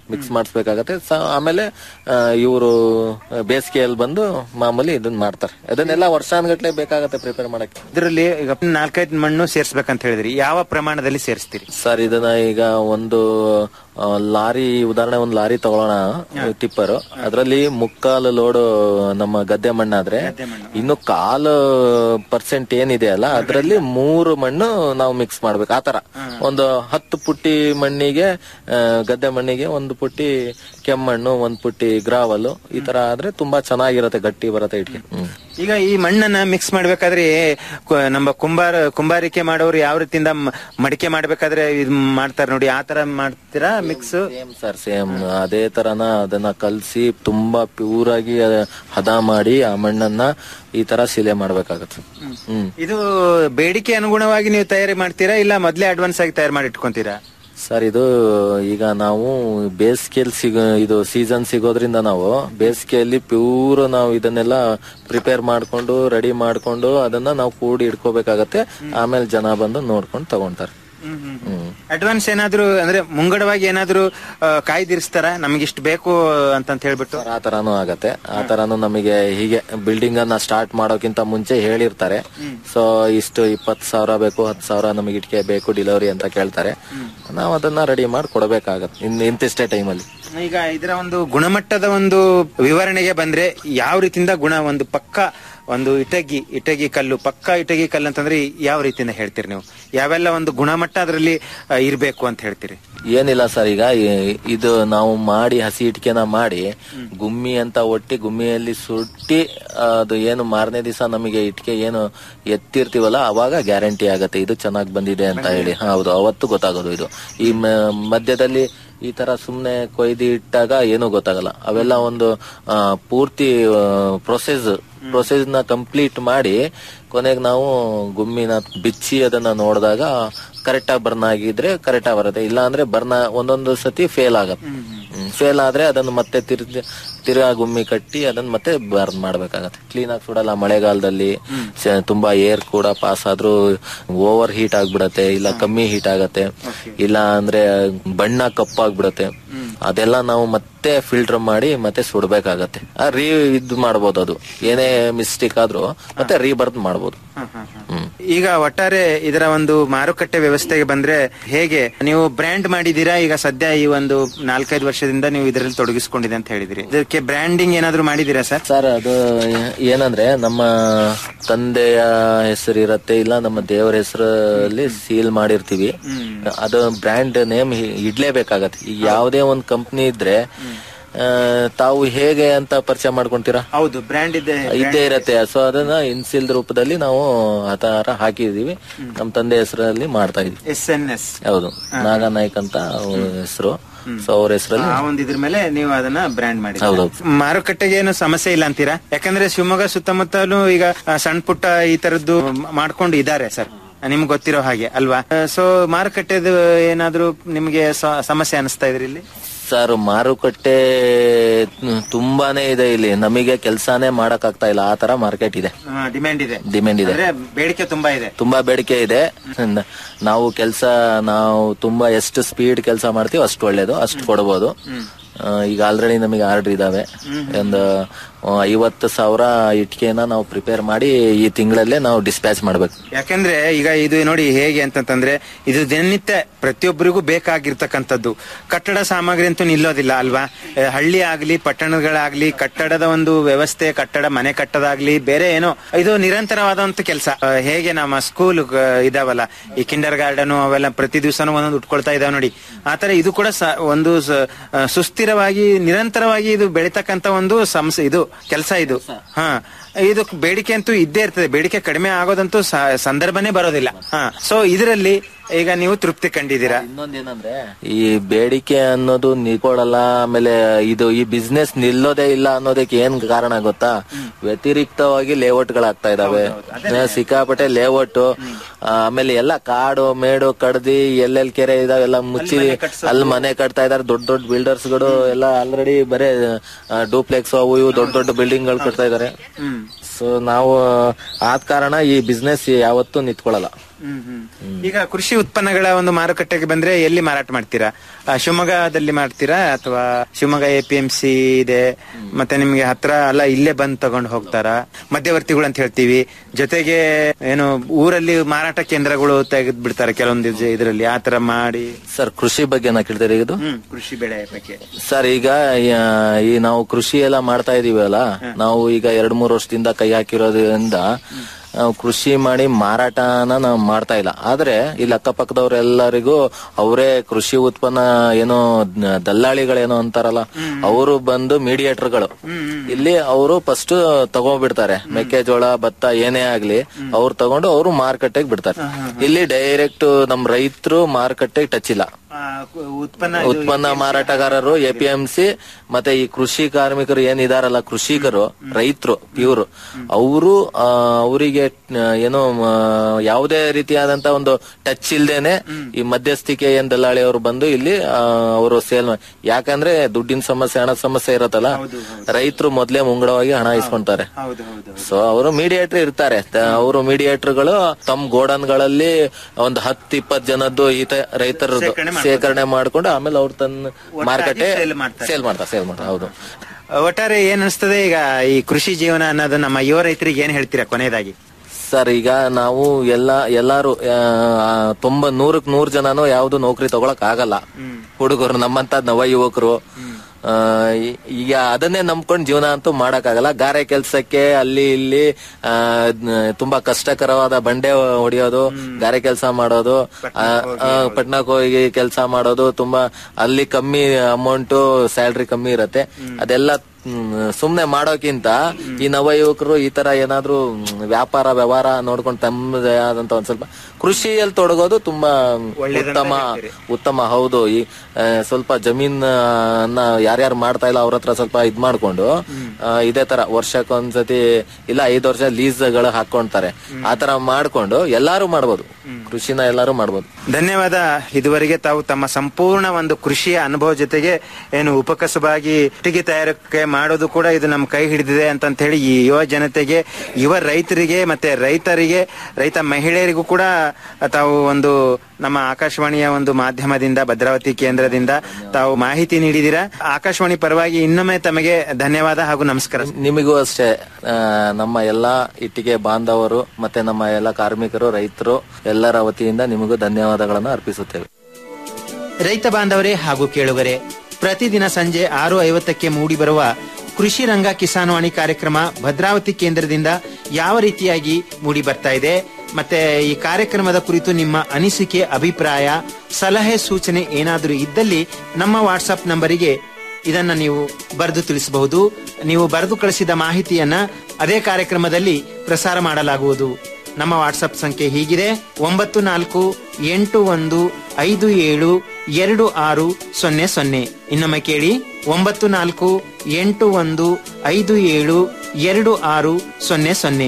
ಮಿಕ್ಸ್ ಮಾಡಿಸ್ಬೇಕಾಗತ್ತೆ ಸ- ಆಮೇಲೆ ಇವರು ಬೇಸಿಗೆಯಲ್ಲಿ ಬಂದು ಮಾಮೂಲಿ ಇದನ್ನ ಮಾಡ್ತಾರೆ ಅದನ್ನೆಲ್ಲ ವರ್ಷಾನ್ಗಟ್ಲೆ ಬೇಕಾಗತ್ತೆ ಪ್ರಿಪೇರ್ ಮಾಡಕ್ಕೆ ಇದರಲ್ಲಿ ಈಗ ನಾಲ್ಕೈದು ಮಣ್ಣು ಸೇರ್ಸ್ಬೇಕಂತ ಹೇಳಿದ್ರಿ ಯಾವ ಪ್ರಮಾಣದಲ್ಲಿ ಸೇರಿಸ್ತೀರಿ ಸರ್ ಇದನ್ನ ಈಗ ಒಂದು ಆ, ಲಾರಿ ಉದಾಹರಣೆ ಒಂದು ಲಾರಿ ತಗೊಳ್ಳೋಣ ಟಿಪ್ಪರ್ ಅದರಲ್ಲಿ ಮುಕ್ಕಾಲು ಲೋಡ್ ನಮ್ಮ ಗದ್ದೆ ಮಣ್ಣಾದ್ರೆ ಇನ್ನು ಕಾಲು ಪರ್ಸೆಂಟ್ ಏನಿದೆ ಅಲ್ಲ ಅದರಲ್ಲಿ ಮೂರು ಮಣ್ಣು ನಾವು ಮಿಕ್ಸ್ ಮಾಡ್ಬೇಕು ಆತರ ಒಂದು ಹತ್ತು ಪುಟ್ಟಿ ಮಣ್ಣಿಗೆ ಆ, ಗದ್ದೆ ಮಣ್ಣಿಗೆ ಒಂದು ಪುಟ್ಟಿ ಕೆಮ್ಮಣ್ಣು ಒಂದ್ ಪುಟ್ಟಿ ಗ್ರಾವಲ್ ಈ ತರ ಆದ್ರೆ ತುಂಬಾ ಚೆನ್ನಾಗಿರತ್ತೆ ಗಟ್ಟಿ ಬರತ್ತೆ ಇಟ್ಗೆ ಹ್ಮ್ ಈಗ ಈ ಮಣ್ಣನ್ನ ಮಿಕ್ಸ್ ಮಾಡ್ಬೇಕಾದ್ರೆ ಕು- ನಮ್ಮ ಕುಂಬಾರ ಕುಂಬಾರಿಕೆ ಮಾಡೋರು ಯಾವ ರೀತಿಯಿಂದ ಮ- ಮಡಿಕೆ ಮಾಡ್ಬೇಕಾದ್ರೆ ಇದ್ ಮಾಡ್ತಾರೆ ನೋಡಿ ಆ ತರ ಮಾಡ್ತೀರಾ ಮಿಕ್ಸ್ ಸೇಮ್ ಸರ್ ಸೇಮ್ ಅದೇ ತರನ ಅದನ್ನ ಕಲ್ಸಿ ತುಂಬಾ ಪ್ಯೂರ್ ಆಗಿ ಅದ ಹದ ಮಾಡಿ ಆ ಮಣ್ಣನ್ನ ಈ ತರ ಶಿಲೆ ಮಾಡ್ಬೇಕಾಗತ್ತೆ ಹ್ಮ್ ಇದು ಬೇಡಿಕೆ ಅನುಗುಣವಾಗಿ ನೀವು ತಯಾರಿ ಮಾಡ್ತೀರಾ ಇಲ್ಲ ಮೊದ್ಲೇ ಅಡ್ವಾನ್ಸ್ ಆಗಿ ತಯಾರು ಮಾಡಿ ಇಟ್ಕೊಂತೀರಾ ಸರ್ ಇದು ಈಗ ನಾವು ಬೇಸಿಗೆಯಲ್ಲಿ ಸಿಗ ಇದು ಸೀಸನ್ ಸಿಗೋದ್ರಿಂದ ನಾವು ಬೇಸಿಗೆಯಲ್ಲಿ ಪ್ಯೂರ್ ನಾವು ಇದನ್ನೆಲ್ಲ ಪ್ರಿಪೇರ್ ಮಾಡ್ಕೊಂಡು ರೆಡಿ ಮಾಡ್ಕೊಂಡು ಅದನ್ನ ನಾವು ಕೂಡಿ ಇಟ್ಕೋಬೇಕಾಗತ್ತೆ ಆಮೇಲೆ ಜನ ಬಂದು ನೋಡ್ಕೊಂಡು ತಗೊಂತಾರೆ ಹ್ಮ್ ಅಡ್ವಾನ್ಸ್ ಏನಾದ್ರು ಅಂದ್ರೆ ಮುಂಗಡವಾಗಿ ಏನಾದ್ರು ಆ, ಕಾಯ್ದಿರಿಸ್ತಾರ ನಮ್ಗೆ ಇಷ್ಟು ಬೇಕು ಅಂತಂತ ಹೇಳ್ಬಿಟ್ಟು ಆ ತರಾನು ಆಗತ್ತೆ ಆ ತರಾನು ನಮಗೆ ಹೀಗೆ ಬಿಲ್ಡಿಂಗ್ ಅನ್ನ ಸ್ಟಾರ್ಟ್ ಮಾಡೋಕ್ಕಿಂತ ಮುಂಚೆ ಹೇಳಿರ್ತಾರೆ ಸೊ ಇಷ್ಟು ಇಪ್ಪತ್ತು ಸಾವಿರ ಬೇಕು ಹತ್ತು ಸಾವಿರ ನಮಗೆ ಇಟ್ಕೆ ಬೇಕು ಡೆಲಿವರಿ ಅಂತ ಕೇಳ್ತಾರೆ ನಾವು ಅದನ್ನ ರೆಡಿ ಮಾಡಿ ಕೊಡಬೇಕಾಗತ್ತೆ ಇನ್ ಇಂತಿಷ್ಟೇ ಟೈಮಲ್ಲಿ ಈಗ ಇದರ ಒಂದು ಗುಣಮಟ್ಟದ ಒಂದು ವಿವರಣೆಗೆ ಬಂದ್ರೆ ಯಾವ ರೀತಿಯಿಂದ ಗುಣ ಒಂದು ಪಕ್ಕ ಒಂದು ಇಟಗಿ ಇಟಗಿ ಕಲ್ಲು ಪಕ್ಕ ಇಟಗಿ ಕಲ್ಲು ಅಂತಂದ್ರೆ ಯಾವ ರೀತಿಯಿಂದ ಹೇಳ್ತೀರಿ ನೀವು ಯಾವೆಲ್ಲ ಒಂದು ಗುಣಮಟ್ಟ ಅದರಲ್ಲಿ ಇರಬೇಕು ಅಂತ ಹೇಳ್ತೀರಿ ಏನಿಲ್ಲ ಸರ್ ಈಗ ಈ- ಇದು ನಾವು ಮಾಡಿ ಹಸಿ ಇಟ್ಕೆನ ಮಾಡಿ ಗುಮ್ಮಿ ಅಂತ ಒಟ್ಟಿ ಗುಮ್ಮಿಯಲ್ಲಿ ಸುಟ್ಟಿ ಅದು ಏನು ಮಾರನೇ ದಿವಸ ನಮಗೆ ಇಟ್ಕೆ ಏನು ಎತ್ತಿರ್ತೀವಲ್ಲ ಅವಾಗ ಗ್ಯಾರಂಟಿ ಆಗತ್ತೆ ಇದು ಚೆನ್ನಾಗಿ ಬಂದಿದೆ ಅಂತ ಹೇಳಿ ಹೌದು ಅವತ್ತು ಗೊತ್ತಾಗೋದು ಇದು ಈ ಮ- ಮಧ್ಯದಲ್ಲಿ ಈ ತರ ಸುಮ್ನೆ ಕೊಯ್ದು ಇಟ್ಟಾಗ ಏನೂ ಗೊತ್ತಾಗಲ್ಲ ಅವೆಲ್ಲ ಒಂದು ಆ, ಪೂರ್ತಿ ಪ್ರೊಸೆಸ್ ಪ್ರೊಸೆಸ್ ನ ಕಂಪ್ಲೀಟ್ ಮಾಡಿ ಕೊನೆಗೆ ನಾವು ಗುಮ್ಮಿನ ಬಿಚ್ಚಿ ಅದನ್ನ ನೋಡಿದಾಗ ಕರೆಕ್ಟ್ ಆಗಿ ಬರ್ನ್ ಆಗಿದ್ರೆ ಕರೆಕ್ಟ್ ಆಗಿ ಬರುತ್ತೆ ಇಲ್ಲ ಅಂದ್ರೆ ಬರ್ನ ಒಂದೊಂದು ಸತಿ ಫೇಲ್ ಆಗತ್ತೆ ಫೇಲ್ ಆದ್ರೆ ಅದನ್ನ ಮತ್ತೆ ತಿರ್ ತಿರ್ಗಾ ಗುಮ್ಮಿ ಕಟ್ಟಿ ಅದನ್ನ ಮತ್ತೆ ಬರ್ನ್ ಮಾಡ್ಬೇಕಾಗತ್ತೆ ಕ್ಲೀನ್ ಆಗಿ ಸುಡಲ್ಲ ಮಳೆಗಾಲದಲ್ಲಿ ಸ- ತುಂಬಾ ಏರ್ ಕೂಡ ಪಾಸ್ ಆದ್ರೂ ಓವರ್ ಹೀಟ್ ಆಗ್ಬಿಡತ್ತೆ ಇಲ್ಲ ಕಮ್ಮಿ ಹೀಟ್ ಆಗತ್ತೆ ಇಲ್ಲ ಅಂದ್ರೆ ಬಣ್ಣ ಕಪ್ಪಾಗ್ಬಿಡತ್ತೆ ಅದೆಲ್ಲ ನಾವು ಮತ್ತೆ ಫಿಲ್ಟರ್ ಮಾಡಿ ಮತ್ತೆ ಸುಡ್ಬೇಕಾಗತ್ತೆ ಆ ರೀ ಇದ್ ಮಾಡ್ಬೋದು ಅದು ಏನೇ ಮಿಸ್ಟೇಕ್ ಆದ್ರೂ ಮತ್ತೆ ರೀಬರ್ತ್ ಮಾಡ್ಬೋದು ಹ್ಮ್ ಈಗ ಒಟ್ಟಾರೆ ಇದರ ಒಂದು ಮಾರುಕಟ್ಟೆ ವ್ಯವಸ್ಥೆಗೆ ಬಂದ್ರೆ ಹೇಗೆ ನೀವು ಬ್ರ್ಯಾಂಡ್ ಮಾಡಿದೀರಾ ಈಗ ಸದ್ಯ ಈ ಒಂದು ನಾಲ್ಕೈದು ವರ್ಷದಿಂದ ನೀವು ಇದರಲ್ಲಿ ತೊಡಗಿಸ್ಕೊಂಡಿದೆ ಅಂತ ಹೇಳಿದಿರಿ ಇದಕ್ಕೆ ಬ್ರ್ಯಾಂಡಿಂಗ್ ಏನಾದ್ರು ಮಾಡಿದೀರಾ ಸರ್ ಸರ್ ಅದು ಏನಂದ್ರೆ ನಮ್ಮ ತಂದೆಯ ಹೆಸರು ಇರತ್ತೆ ಇಲ್ಲ ನಮ್ಮ ದೇವರ ಹೆಸರಲ್ಲಿ ಸೀಲ್ ಮಾಡಿರ್ತೀವಿ ಅದು ಬ್ರ್ಯಾಂಡ್ ನೇಮ್ ಇಡ್ಲೇಬೇಕಾಗತ್ತೆ ಈಗ ಯಾವುದೇ ಒಂದು ಕಂಪ್ನಿ ಇದ್ರೆ ಆ, ತಾವು ಹೇಗೆ ಅಂತ ಪರಿಚಯ ಮಾಡ್ಕೊಂತೀರಾ ಹೌದು ಬ್ರ್ಯಾಂಡ್ ಇದೆ ಇದ್ದೇ ಇರತ್ತೆ ಸೊ ಅದನ್ನ ಇನ್ಸಿಲ್ಡ್ ರೂಪದಲ್ಲಿ ನಾವು ಆ ತರ ಹಾಕಿದೀವಿ ನಮ್ಮ ತಂದೆ ಹೆಸರಲ್ಲಿ ಮಾಡ್ತಾ ಇದೀವಿ ಎಸ್ ಎನ್ ಎಸ್ ಹೌದು ನಾಗಾ ನಾಯ್ಕ್ ಅಂತ ಹೆಸರು ಸೊ ಅವ್ರ ಹೆಸರಲ್ಲಿ ಆ ಒಂದು ಇದ್ರ ಮೇಲೆ ನೀವು ಅದನ್ನ ಬ್ರ್ಯಾಂಡ್ ಮಾಡಿ ಹೌದೌದು. ಮಾರುಕಟ್ಟೆಗೆ ಏನು ಸಮಸ್ಯೆ ಇಲ್ಲ ಅಂತೀರಾ ಯಾಕಂದ್ರೆ ಶಿವಮೊಗ್ಗ ಸುತ್ತಮುತ್ತಲೂ ಈಗ ಆ, ಸಣ್ಣ ಪುಟ್ಟ ಈ ತರದ್ದು ಮಾಡ್ಕೊಂಡು ಇದ್ದಾರೆ ಸರ್ ನಿಮ್ಗೆ ಗೊತ್ತಿರೋ ಹಾಗೆ ಅಲ್ವಾ ಸೊ ಮಾರುಕಟ್ಟೆದು ಏನಾದ್ರೂ ನಿಮ್ಗೆ ಸ- ಸಮಸ್ಯೆ ಅನಿಸ್ತಾ ಇದ್ರಿ ಇಲ್ಲಿ ಸರ್ ಮಾರುಕಟ್ಟೆ ತುಂಬಾನೇ ಇದೆ ಇಲ್ಲಿ ನಮಗೆ ಕೆಲಸನೇ ಮಾಡಕ್ ಆಗ್ತಾ ಇಲ್ಲ ಆ ತರ ಮಾರ್ಕೆಟ್ ಇದೆ ಡಿಮ್ಯಾಂಡ್ ಇದೆ ಡಿಮ್ಯಾಂಡ್ ಇದೆ ಅಂದ್ರೆ ಬೇಡಿಕೆ ತುಂಬಾ ಇದೆ ತುಂಬಾ ಬೇಡಿಕೆ ಇದೆ ನ- ನಾವು ಕೆಲಸ ನಾವು ತುಂಬಾ ಎಷ್ಟು ಸ್ಪೀಡ್ ಕೆಲಸ ಮಾಡ್ತೀವಿ ಅಷ್ಟು ಒಳ್ಳೇದು ಅಷ್ಟು ಕೊಡಬಹುದು ಆ, ಈಗ ಆಲ್ರೆಡಿ ನಮಗೆ ಆರ್ಡರ್ ಇದಾವೆ ಒಂದು ಆ, ಐವತ್ತು ಸಾವಿರ ಇಟ್ಕೆನ ನಾವು ಪ್ರಿಪೇರ್ ಮಾಡಿ ಈ ತಿಂಗಳಲ್ಲೇ ನಾವು ಡಿಸ್ಪ್ಯಾಚ್ ಮಾಡ್ಬೇಕು ಯಾಕಂದ್ರೆ ಈಗ ಇದು ನೋಡಿ ಹೇಗೆ ಅಂತಂತಂದ್ರೆ ಇದು ದಿನನಿತ್ಯ ಪ್ರತಿಯೊಬ್ಬರಿಗೂ ಬೇಕಾಗಿರ್ತಕ್ಕಂಥದ್ದು ಕಟ್ಟಡ ಸಾಮಗ್ರಿ ಅಂತೂ ನಿಲ್ಲೋದಿಲ್ಲ ಅಲ್ವಾ ಆ, ಹಳ್ಳಿ ಆಗ್ಲಿ ಪಟ್ಟಣಗಳಾಗ್ಲಿ ಕಟ್ಟಡದ ಒಂದು ವ್ಯವಸ್ಥೆ ಕಟ್ಟಡ ಮನೆ ಕಟ್ಟದಾಗ್ಲಿ ಬೇರೆ ಏನೋ ಇದು ನಿರಂತರವಾದಂತ ಕೆಲಸ ಹೇಗೆ ನಮ್ಮ ಸ್ಕೂಲ್ ಇದಾವಲ್ಲ ಈ ಕಿಂಡರ್ ಗಾರ್ಡನ್ ಅವೆಲ್ಲ ಪ್ರತಿ ದಿವಸನೂ ಒಂದೊಂದು ಉಟ್ಕೊಳ್ತಾ ಇದಾವೆ ನೋಡಿ ಆತರ ಇದು ಕೂಡ ಸ- ಒಂದು ಸ- ಆ, ಸುಸ್ಥಿರವಾಗಿ ನಿರಂತರವಾಗಿ ಇದು ಬೆಳಿತಕ್ಕಂತ ಒಂದು ಸಂಸ್ಥೆ ಇದು ಕೆಲಸ ಇದು ಹಾ ಇದು ಬೇಡಿಕೆ ಅಂತೂ ಇದ್ದೇ ಇರ್ತದೆ ಬೇಡಿಕೆ ಕಡಿಮೆ ಆಗೋದಂತೂ ಸ- ಸಂದರ್ಭನೇ ಬರೋದಿಲ್ಲ ಹಾ ಸೊ ಇದರಲ್ಲಿ ಈಗ ನೀವು ತೃಪ್ತಿ ಕಂಡಿದ್ದೀರಾ ಇನ್ನೊಂದೇನಂದ್ರೆ ಈ ಬೇಡಿಕೆ ಅನ್ನೋದು ನಿಲ್ಕೊಳಲ್ಲ ಆಮೇಲೆ ಇದು ಈ ಬಿಸ್ನೆಸ್ ನಿಲ್ಲೋದೇ ಇಲ್ಲ ಅನ್ನೋದಕ್ಕೆ ಏನ್ ಕಾರಣ ಗೊತ್ತಾ ವ್ಯತಿರಿಕ್ತವಾಗಿ ಲೇಔಟ್ಗಳಾಗ್ತಾ ಇದಾವೆ ಸಿಕ್ಕಾಪಟ್ಟೆ ಲೇಔಟ್ ಆಮೇಲೆ ಎಲ್ಲ ಕಾಡು ಮೇಡು ಕಡ್ದಿ ಎಲ್ಲೆಲ್ಲಿ ಕೆರೆ ಇದಾವೆಲ್ಲ ಮುಚ್ಚಿ ಅಲ್ಲಿ ಮನೆ ಕಟ್ತಾ ಇದಾರೆ ದೊಡ್ಡ ದೊಡ್ಡ ಬಿಲ್ಡರ್ಸ್ ಗಳು ಎಲ್ಲ ಆಲ್ರೆಡಿ ಬರೇ ಡೂಪ್ಲೆಕ್ಸ್ ಅವು ಇವು ದೊಡ್ಡ ದೊಡ್ಡ ಬಿಲ್ಡಿಂಗ್ ಗಳು ಕಟ್ತಾ ಇದಾರೆ ಸೊ ನಾವು ಆದ ಕಾರಣ ಈ ಬಿಸ್ನೆಸ್ ಯಾವತ್ತೂ ನಿಂತ್ಕೊಳ್ಳಲ್ಲ ಈಗ ಕೃಷಿ ಉತ್ಪನ್ನಗಳ ಒಂದು ಮಾರುಕಟ್ಟೆಗೆ ಬಂದ್ರೆ ಎಲ್ಲಿ ಮಾರಾಟ ಮಾಡ್ತೀರಾ ಆ, ಶಿವಮೊಗ್ಗದಲ್ಲಿ ಮಾಡ್ತೀರಾ ಅಥವಾ Shivamogga A P M C ಇದೆ ಮತ್ತೆ ನಿಮ್ಗೆ ಹತ್ರ ಅಲ್ಲ ಇಲ್ಲೇ ಬಂದ್ ತಗೊಂಡು ಹೋಗ್ತಾರಾ ಮಧ್ಯವರ್ತಿಗಳು ಅಂತ ಹೇಳ್ತೀವಿ ಜೊತೆಗೆ ಏನು ಊರಲ್ಲಿ ಮಾರಾಟ ಕೇಂದ್ರಗಳು ತೆಗೆದ್ ಬಿಡ್ತಾರೆ ಕೆಲವೊಂದು ಇದ್- ಇದ್ರಲ್ಲಿ ಆತರ ಮಾಡಿ ಸರ್ ಕೃಷಿ ಬಗ್ಗೆ ನಾ ಕೇಳ್ತಾರೆ ಇದು ಹ್ಮ್ ಕೃಷಿ ಬೆಳೆ ಬಗ್ಗೆ ಸರ್ ಈಗ ಆ, ಈ ನಾವು ಕೃಷಿ ಎಲ್ಲ ಮಾಡ್ತಾ ಇದೀವಲ್ಲ ನಾವು ಈಗ ಎರಡ್ ಮೂರು ವರ್ಷದಿಂದ ಕೈ ಹಾಕಿರೋದ್ರಿಂದ ನಾವು ಕೃಷಿ ಮಾಡಿ ಮಾರಾಟನ ನಾವು ಮಾಡ್ತಾ ಇಲ್ಲ ಆದ್ರೆ ಇಲ್ಲಿ ಅಕ್ಕಪಕ್ಕದವ್ರೆಲ್ಲರಿಗೂ ಅವರೇ ಕೃಷಿ ಉತ್ಪನ್ನ ಏನೋ ನ- ದಲ್ಲಾಳಿಗಳೇನೋ ಅಂತಾರಲ್ಲ ಅವರು ಬಂದು ಮೀಡಿಯೇಟರ್ಗಳು ಇಲ್ಲಿ ಅವರು ಫಸ್ಟ್ ತಗೊಂಡ್ಬಿಡ್ತಾರೆ ಮೆಕ್ಕೆಜೋಳ ಭತ್ತ ಏನೇ ಆಗ್ಲಿ ಅವ್ರು ತಗೊಂಡು ಅವರು ಮಾರ್ಕೆಟ್ಗೆ ಬಿಡ್ತಾರೆ ಇಲ್ಲಿ ಡೈರೆಕ್ಟ್ ನಮ್ ರೈತರು ಮಾರುಕಟ್ಟೆಗೆ ಟಚ್ ಇಲ್ಲ ಉತ್ಪನ್ನ ಉತ್ಪನ್ನ ಮಾರಾಟಗಾರರು ಎಪಿಎಂಸಿ ಮತ್ತೆ ಈ ಕೃಷಿ ಕಾರ್ಮಿಕರು ಏನಿದಾರಲ್ಲ ಕೃಷಿಕರು ರೈತರು ಪ್ಯೂರ್ ಅವರು ಅವರಿಗೆ ಏನೋ ಆ, ಯಾವುದೇ ರೀತಿಯಾದಂತ ಒಂದು ಟಚ್ ಇಲ್ದೇನೆ ಈ ಮಧ್ಯಸ್ಥಿಕೆ ಏನ್ ದಲ್ಲಾಳಿ ಅವರು ಬಂದು ಇಲ್ಲಿ ಅವರು ಸೇಲ್ ಯಾಕಂದ್ರೆ ದುಡ್ಡಿನ ಸಮಸ್ಯೆ ಹಣದ ಸಮಸ್ಯೆ ಇರತ್ತಲ್ಲ ರೈತರು ಮೊದ್ಲೇ ಮುಂಗಡವಾಗಿ ಹಣ ಇಸ್ಕೊಂತಾರೆ ಸೊ ಅವರು ಮೀಡಿಯೇಟರ್ ಇರ್ತಾರೆ ಅವರು ಮೀಡಿಯೇಟರ್ಗಳು ತಮ್ಮ ಗೋಡನ್ಗಳಲ್ಲಿ ಒಂದು ಹತ್ತು ಇಪ್ಪತ್ತು ಜನದ್ದು ಈತ ರೈತರ ಶೇಖರಣೆ ಮಾಡ್ಕೊಂಡು ಆಮೇಲೆ ಅವ್ರು ತನ್ನ ಮಾರ್ಕೆಟೆ sale ಮಾಡ್ತಾರೆ. ಸೇಲ್ ಮಾಡ್ತಾರೆ ಸೇಲ್ ಮಾಡ್ತಾರೆ ಹೌದು ಒಟ್ಟಾರೆ ಏನ್ ಅನಿಸ್ತದೆ ಈಗ ಈ ಕೃಷಿ ಜೀವನ ಅನ್ನೋದು ನಮ್ಮ ಯುವ ರೈತರಿಗೆ ಏನ್ ಹೇಳ್ತೀರಾ ಕೊನೆಯದಾಗಿ ಸರ್ ಈಗ ನಾವು ಎಲ್ಲ ಎಲ್ಲಾರು ಆ, ತೊಂಬ ನೂರಕ್ ನೂರ್ ಜನನು ಯಾವ್ದು ನೌಕರಿ ತಗೊಳಕ್ ಆಗಲ್ಲ ಹುಡುಗರು ನಮ್ಮಂತ ನವ ಯುವಕರು ಆ, ಈ- ಈಗ ಅದನ್ನೇ ನಂಬ್ಕೊಂಡು ಜೀವನ ಅಂತೂ ಮಾಡಕ್ಕಾಗಲ್ಲ ಗಾರೆ ಕೆಲ್ಸಕ್ಕೆ ಅಲ್ಲಿ ಇಲ್ಲಿ ಆ, ನ- ತುಂಬಾ ಕಷ್ಟಕರವಾದ ಬಂಡೆ ಹೊಡಿಯೋದು ಗಾರೆ ಕೆಲಸ ಮಾಡೋದು ಆ, ಆ, ಪಟ್ನಕ್ಕೆ ಹೋಗಿ ಕೆಲಸ ಮಾಡೋದು ತುಂಬಾ ಅಲ್ಲಿ ಕಮ್ಮಿ ಅಮೌಂಟ್ ಸ್ಯಾಲ್ರಿ ಕಮ್ಮಿ ಇರತ್ತೆ ಅದೆಲ್ಲ ಹ್ಮ್, ಸುಮ್ನೆ ಮಾಡೋಕ್ಕಿಂತ ಈ ನವ ಯುವಕರು ಈ ತರ ಏನಾದ್ರೂ ಹ್ಮ್, ವ್ಯಾಪಾರ ವ್ಯವಹಾರ ನೋಡ್ಕೊಂಡು ತಮ್ಮದೇ ಆದಂತ ಒಂದ್ ಸ್ವಲ್ಪ ಕೃಷಿಯಲ್ಲಿ ತೊಡಗೋದು ತುಂಬಾ ಉತ್ತಮ ಉತ್ತಮ ಹೌದು ಈ ಆ, ಸ್ವಲ್ಪ ಜಮೀನ್ ಅನ್ನ ಯಾರ್ಯಾರು ಮಾಡ್ತಾ ಇಲ್ಲ ಅವ್ರ ಹತ್ರ ಸ್ವಲ್ಪ ಇದ್ ಮಾಡ್ಕೊಂಡು ಆ, ಇದೇ ತರ ವರ್ಷಕ್ಕೊಂದ್ಸತಿ ಇಲ್ಲ ಐದ್ ವರ್ಷ ಲೀಸ್ ಗಳು ಹಾಕೊಂತಾರೆ ಆತರ ಮಾಡ್ಕೊಂಡು ಎಲ್ಲಾರು ಮಾಡ್ಬೋದು ಕೃಷಿನ ಎಲ್ಲಾರು ಮಾಡ್ಬೋದು ಧನ್ಯವಾದ ಇದುವರೆಗೆ ತಾವು ತಮ್ಮ ಸಂಪೂರ್ಣ ಒಂದು ಕೃಷಿಯ ಅನುಭವ ಜೊತೆಗೆ ಏನು ಉಪಕಸಬಾಗಿ ಇಟ್ಟಿಗೆ ತಯಾರಿಕೆ ಮಾಡೋದು ಕೂಡ ಇದು ನಮ್ಮ ಕೈ ಹಿಡಿದಿದೆ ಅಂತ ಹೇಳಿ ಈ ಯುವ ಜನತೆಗೆ ಯುವ ರೈತರಿಗೆ ಮತ್ತೆ ರೈತರಿಗೆ ರೈತ ಮಹಿಳೆಯರಿಗೂ ಕೂಡ ತಾವು ಒಂದು ನಮ್ಮ ಆಕಾಶವಾಣಿಯ ಒಂದು ಮಾಧ್ಯಮದಿಂದ ಭದ್ರಾವತಿ ಕೇಂದ್ರದಿಂದ ತಾವು ಮಾಹಿತಿ ನೀಡಿದ್ದೀರಾ ಆಕಾಶವಾಣಿ ಪರವಾಗಿ ಇನ್ನೊಮ್ಮೆ ತಮಗೆ ಧನ್ಯವಾದ ಹಾಗೂ ನಮಸ್ಕಾರ ನಿಮಗೂ ಅಷ್ಟೇ ಆ, ನಮ್ಮ ಎಲ್ಲಾ ಇಟ್ಟಿಗೆ ಬಾಂಧವರು ಮತ್ತೆ ನಮ್ಮ ಎಲ್ಲ ಕಾರ್ಮಿಕರು ರೈತರು ಎಲ್ಲರ ವತಿಯಿಂದ ನಿಮಗೂ ಧನ್ಯವಾದಗಳನ್ನು ಅರ್ಪಿಸುತ್ತೇವೆ ರೈತ ಬಾಂಧವರೇ ಹಾಗೂ ಕೇಳುಗರೆ ಪ್ರತಿದಿನ ಸಂಜೆ ಆರು ಐವತ್ತಕ್ಕೆ ಮೂಡಿ ಬರುವ ಕೃಷಿ ರಂಗ ಕಿಸಾನ್ವಾಣಿ ಕಾರ್ಯಕ್ರಮ ಭದ್ರಾವತಿ ಕೇಂದ್ರದಿಂದ ಯಾವ ರೀತಿಯಾಗಿ ಮೂಡಿ ಬರ್ತಾ ಇದೆ ಮತ್ತೆ ಈ ಕಾರ್ಯಕ್ರಮದ ಕುರಿತು ನಿಮ್ಮ ಅನಿಸಿಕೆ ಅಭಿಪ್ರಾಯ ಸಲಹೆ ಸೂಚನೆ ಏನಾದರೂ ಇದ್ದಲ್ಲಿ ನಮ್ಮ ವಾಟ್ಸ್ಆಪ್ ನಂಬರಿಗೆ ಇದನ್ನ ನೀವು ಬರೆದು ತಿಳಿಸಬಹುದು ನೀವು ಬರೆದು ಕಳಿಸಿದ ಮಾಹಿತಿಯನ್ನ ಅದೇ ಕಾರ್ಯಕ್ರಮದಲ್ಲಿ ಪ್ರಸಾರ ಮಾಡಲಾಗುವುದು ನಮ್ಮ ವಾಟ್ಸಪ್ ಸಂಖ್ಯೆ ಹೀಗಿದೆ ಒಂಬತ್ತು ನಾಲ್ಕು ಎಂಟು ಒಂದು ಐದು ಏಳು ಎರಡು ಆರು ಸೊನ್ನೆ ಸೊನ್ನೆ ಇನ್ನೊಮ್ಮೆ ಕೇಳಿ ಒಂಬತ್ತು ನಾಲ್ಕು ಎಂಟು ಒಂದು ಐದು ಏಳು ಎರಡು ಆರು ಸೊನ್ನೆ ಸೊನ್ನೆ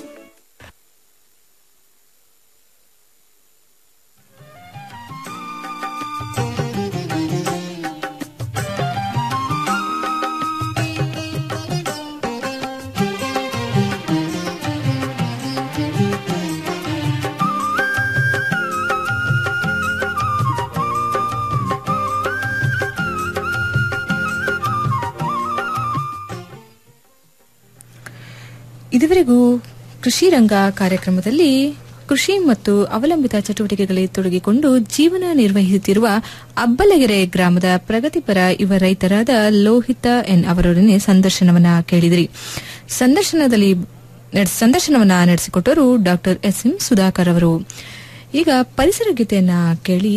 ಇದುವರೆಗೂ ಕೃಷಿ ರಂಗ ಕಾರ್ಯಕ್ರಮದಲ್ಲಿ ಕೃಷಿ ಮತ್ತು ಅವಲಂಬಿತ ಚಟುವಟಿಕೆಗಳಲ್ಲಿ ತೊಡಗಿಕೊಂಡು ಜೀವನ ನಿರ್ವಹಿಸುತ್ತಿರುವ ಅಬ್ಬಲಗೆರೆ ಗ್ರಾಮದ ಪ್ರಗತಿಪರ ಯುವ ರೈತರಾದ ಲೋಹಿತ ಎನ್ ಅವರೊಡನೆ ಸಂದರ್ಶನವನ್ನ ಕೇಳಿದಿರಿ ಸಂದರ್ಶನದಲ್ಲಿ ನಡೆಸ್- ಸಂದರ್ಶನವನ್ನ ನಡೆಸಿಕೊಟ್ಟರು ಡಾಕ್ಟರ್ ಎಸ್ ಎಂ ಸುಧಾಕರ್ ಅವರು ಈಗ ಪರಿಸರ ಗೀತೆಯನ್ನ ಕೇಳಿ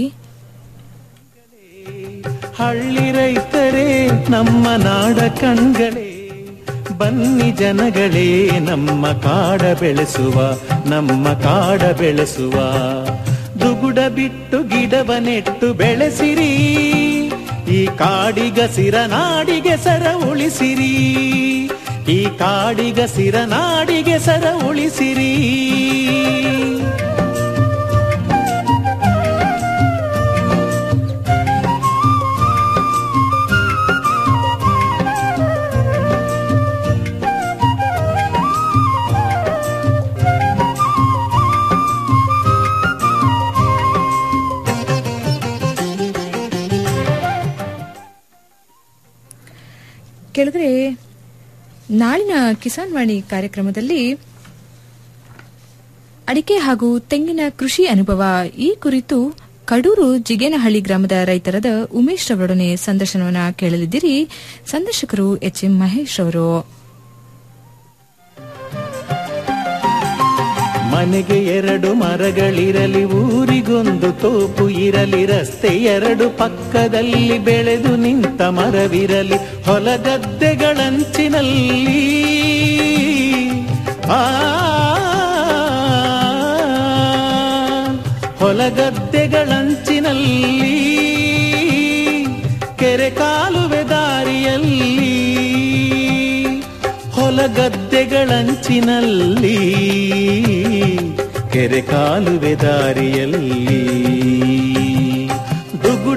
ಹಳ್ಳಿ ರೈತರೇ ನಮ್ಮ ನಾಡ ಕಣ್ಗಳೇ ಬನ್ನಿ ಜನಗಳೇ ನಮ್ಮ ಕಾಡ ಬೆಳೆಸುವ ನಮ್ಮ ಕಾಡ ಬೆಳೆಸುವ ದುಗುಡ ಬಿಟ್ಟು ಗಿಡವ ನೆಟ್ಟು ಬೆಳೆಸಿರಿ ಈ ಕಾಡಿಗ ಸಿರ ನಾಡಿಗೆ ಸರ ಉಳಿಸಿರಿ ಈ ಕಾಡಿಗ ಸಿರ ನಾಡಿಗೆ ಸರ ಉಳಿಸಿರಿ ಕೆಳಗಡೆ ನಾಳಿನ ಕಿಸಾನ್ ವಾಣಿ ಕಾರ್ಯಕ್ರಮದಲ್ಲಿ ಅಡಿಕೆ ಹಾಗೂ ತೆಂಗಿನ ಕೃಷಿ ಅನುಭವ ಈ ಕುರಿತು ಕಡೂರು ಜಿಗೇನಹಳ್ಳಿ ಗ್ರಾಮದ ರೈತರಾದ ಉಮೇಶ್ ರವರೊಡನೆ ಸಂದರ್ಶನವನ್ನ ಕೇಳಲಿದ್ದೀರಿ ಸಂದರ್ಶಕರು ಎಚ್ ಎಂ ಮಹೇಶ್ ಅವರು ಮನೆಗೆ ಎರಡು ಮರಗಳಿರಲಿ ಊರಿಗೊಂದು ತೋಪು ಇರಲಿ ರಸ್ತೆ ಎರಡು ಪಕ್ಕದಲ್ಲಿ ಬೆಳೆದು ನಿಂತ ಮರವಿರಲಿ ಹೊಲಗದ್ದೆಗಳಂಚಿನಲ್ಲಿ ಆ ಹೊಲಗದ್ದೆಗಳಂಚಿನಲ್ಲಿ ಕೆರೆ ಕಾಲುವೆ ದಾರಿಯಲ್ಲಿ ಹೊಲಗದ್ದೆಗಳಂಚಿನಲ್ಲಿ ಕೆರೆ ಕಾಲುವೆ ದಾರಿಯಲ್ಲಿ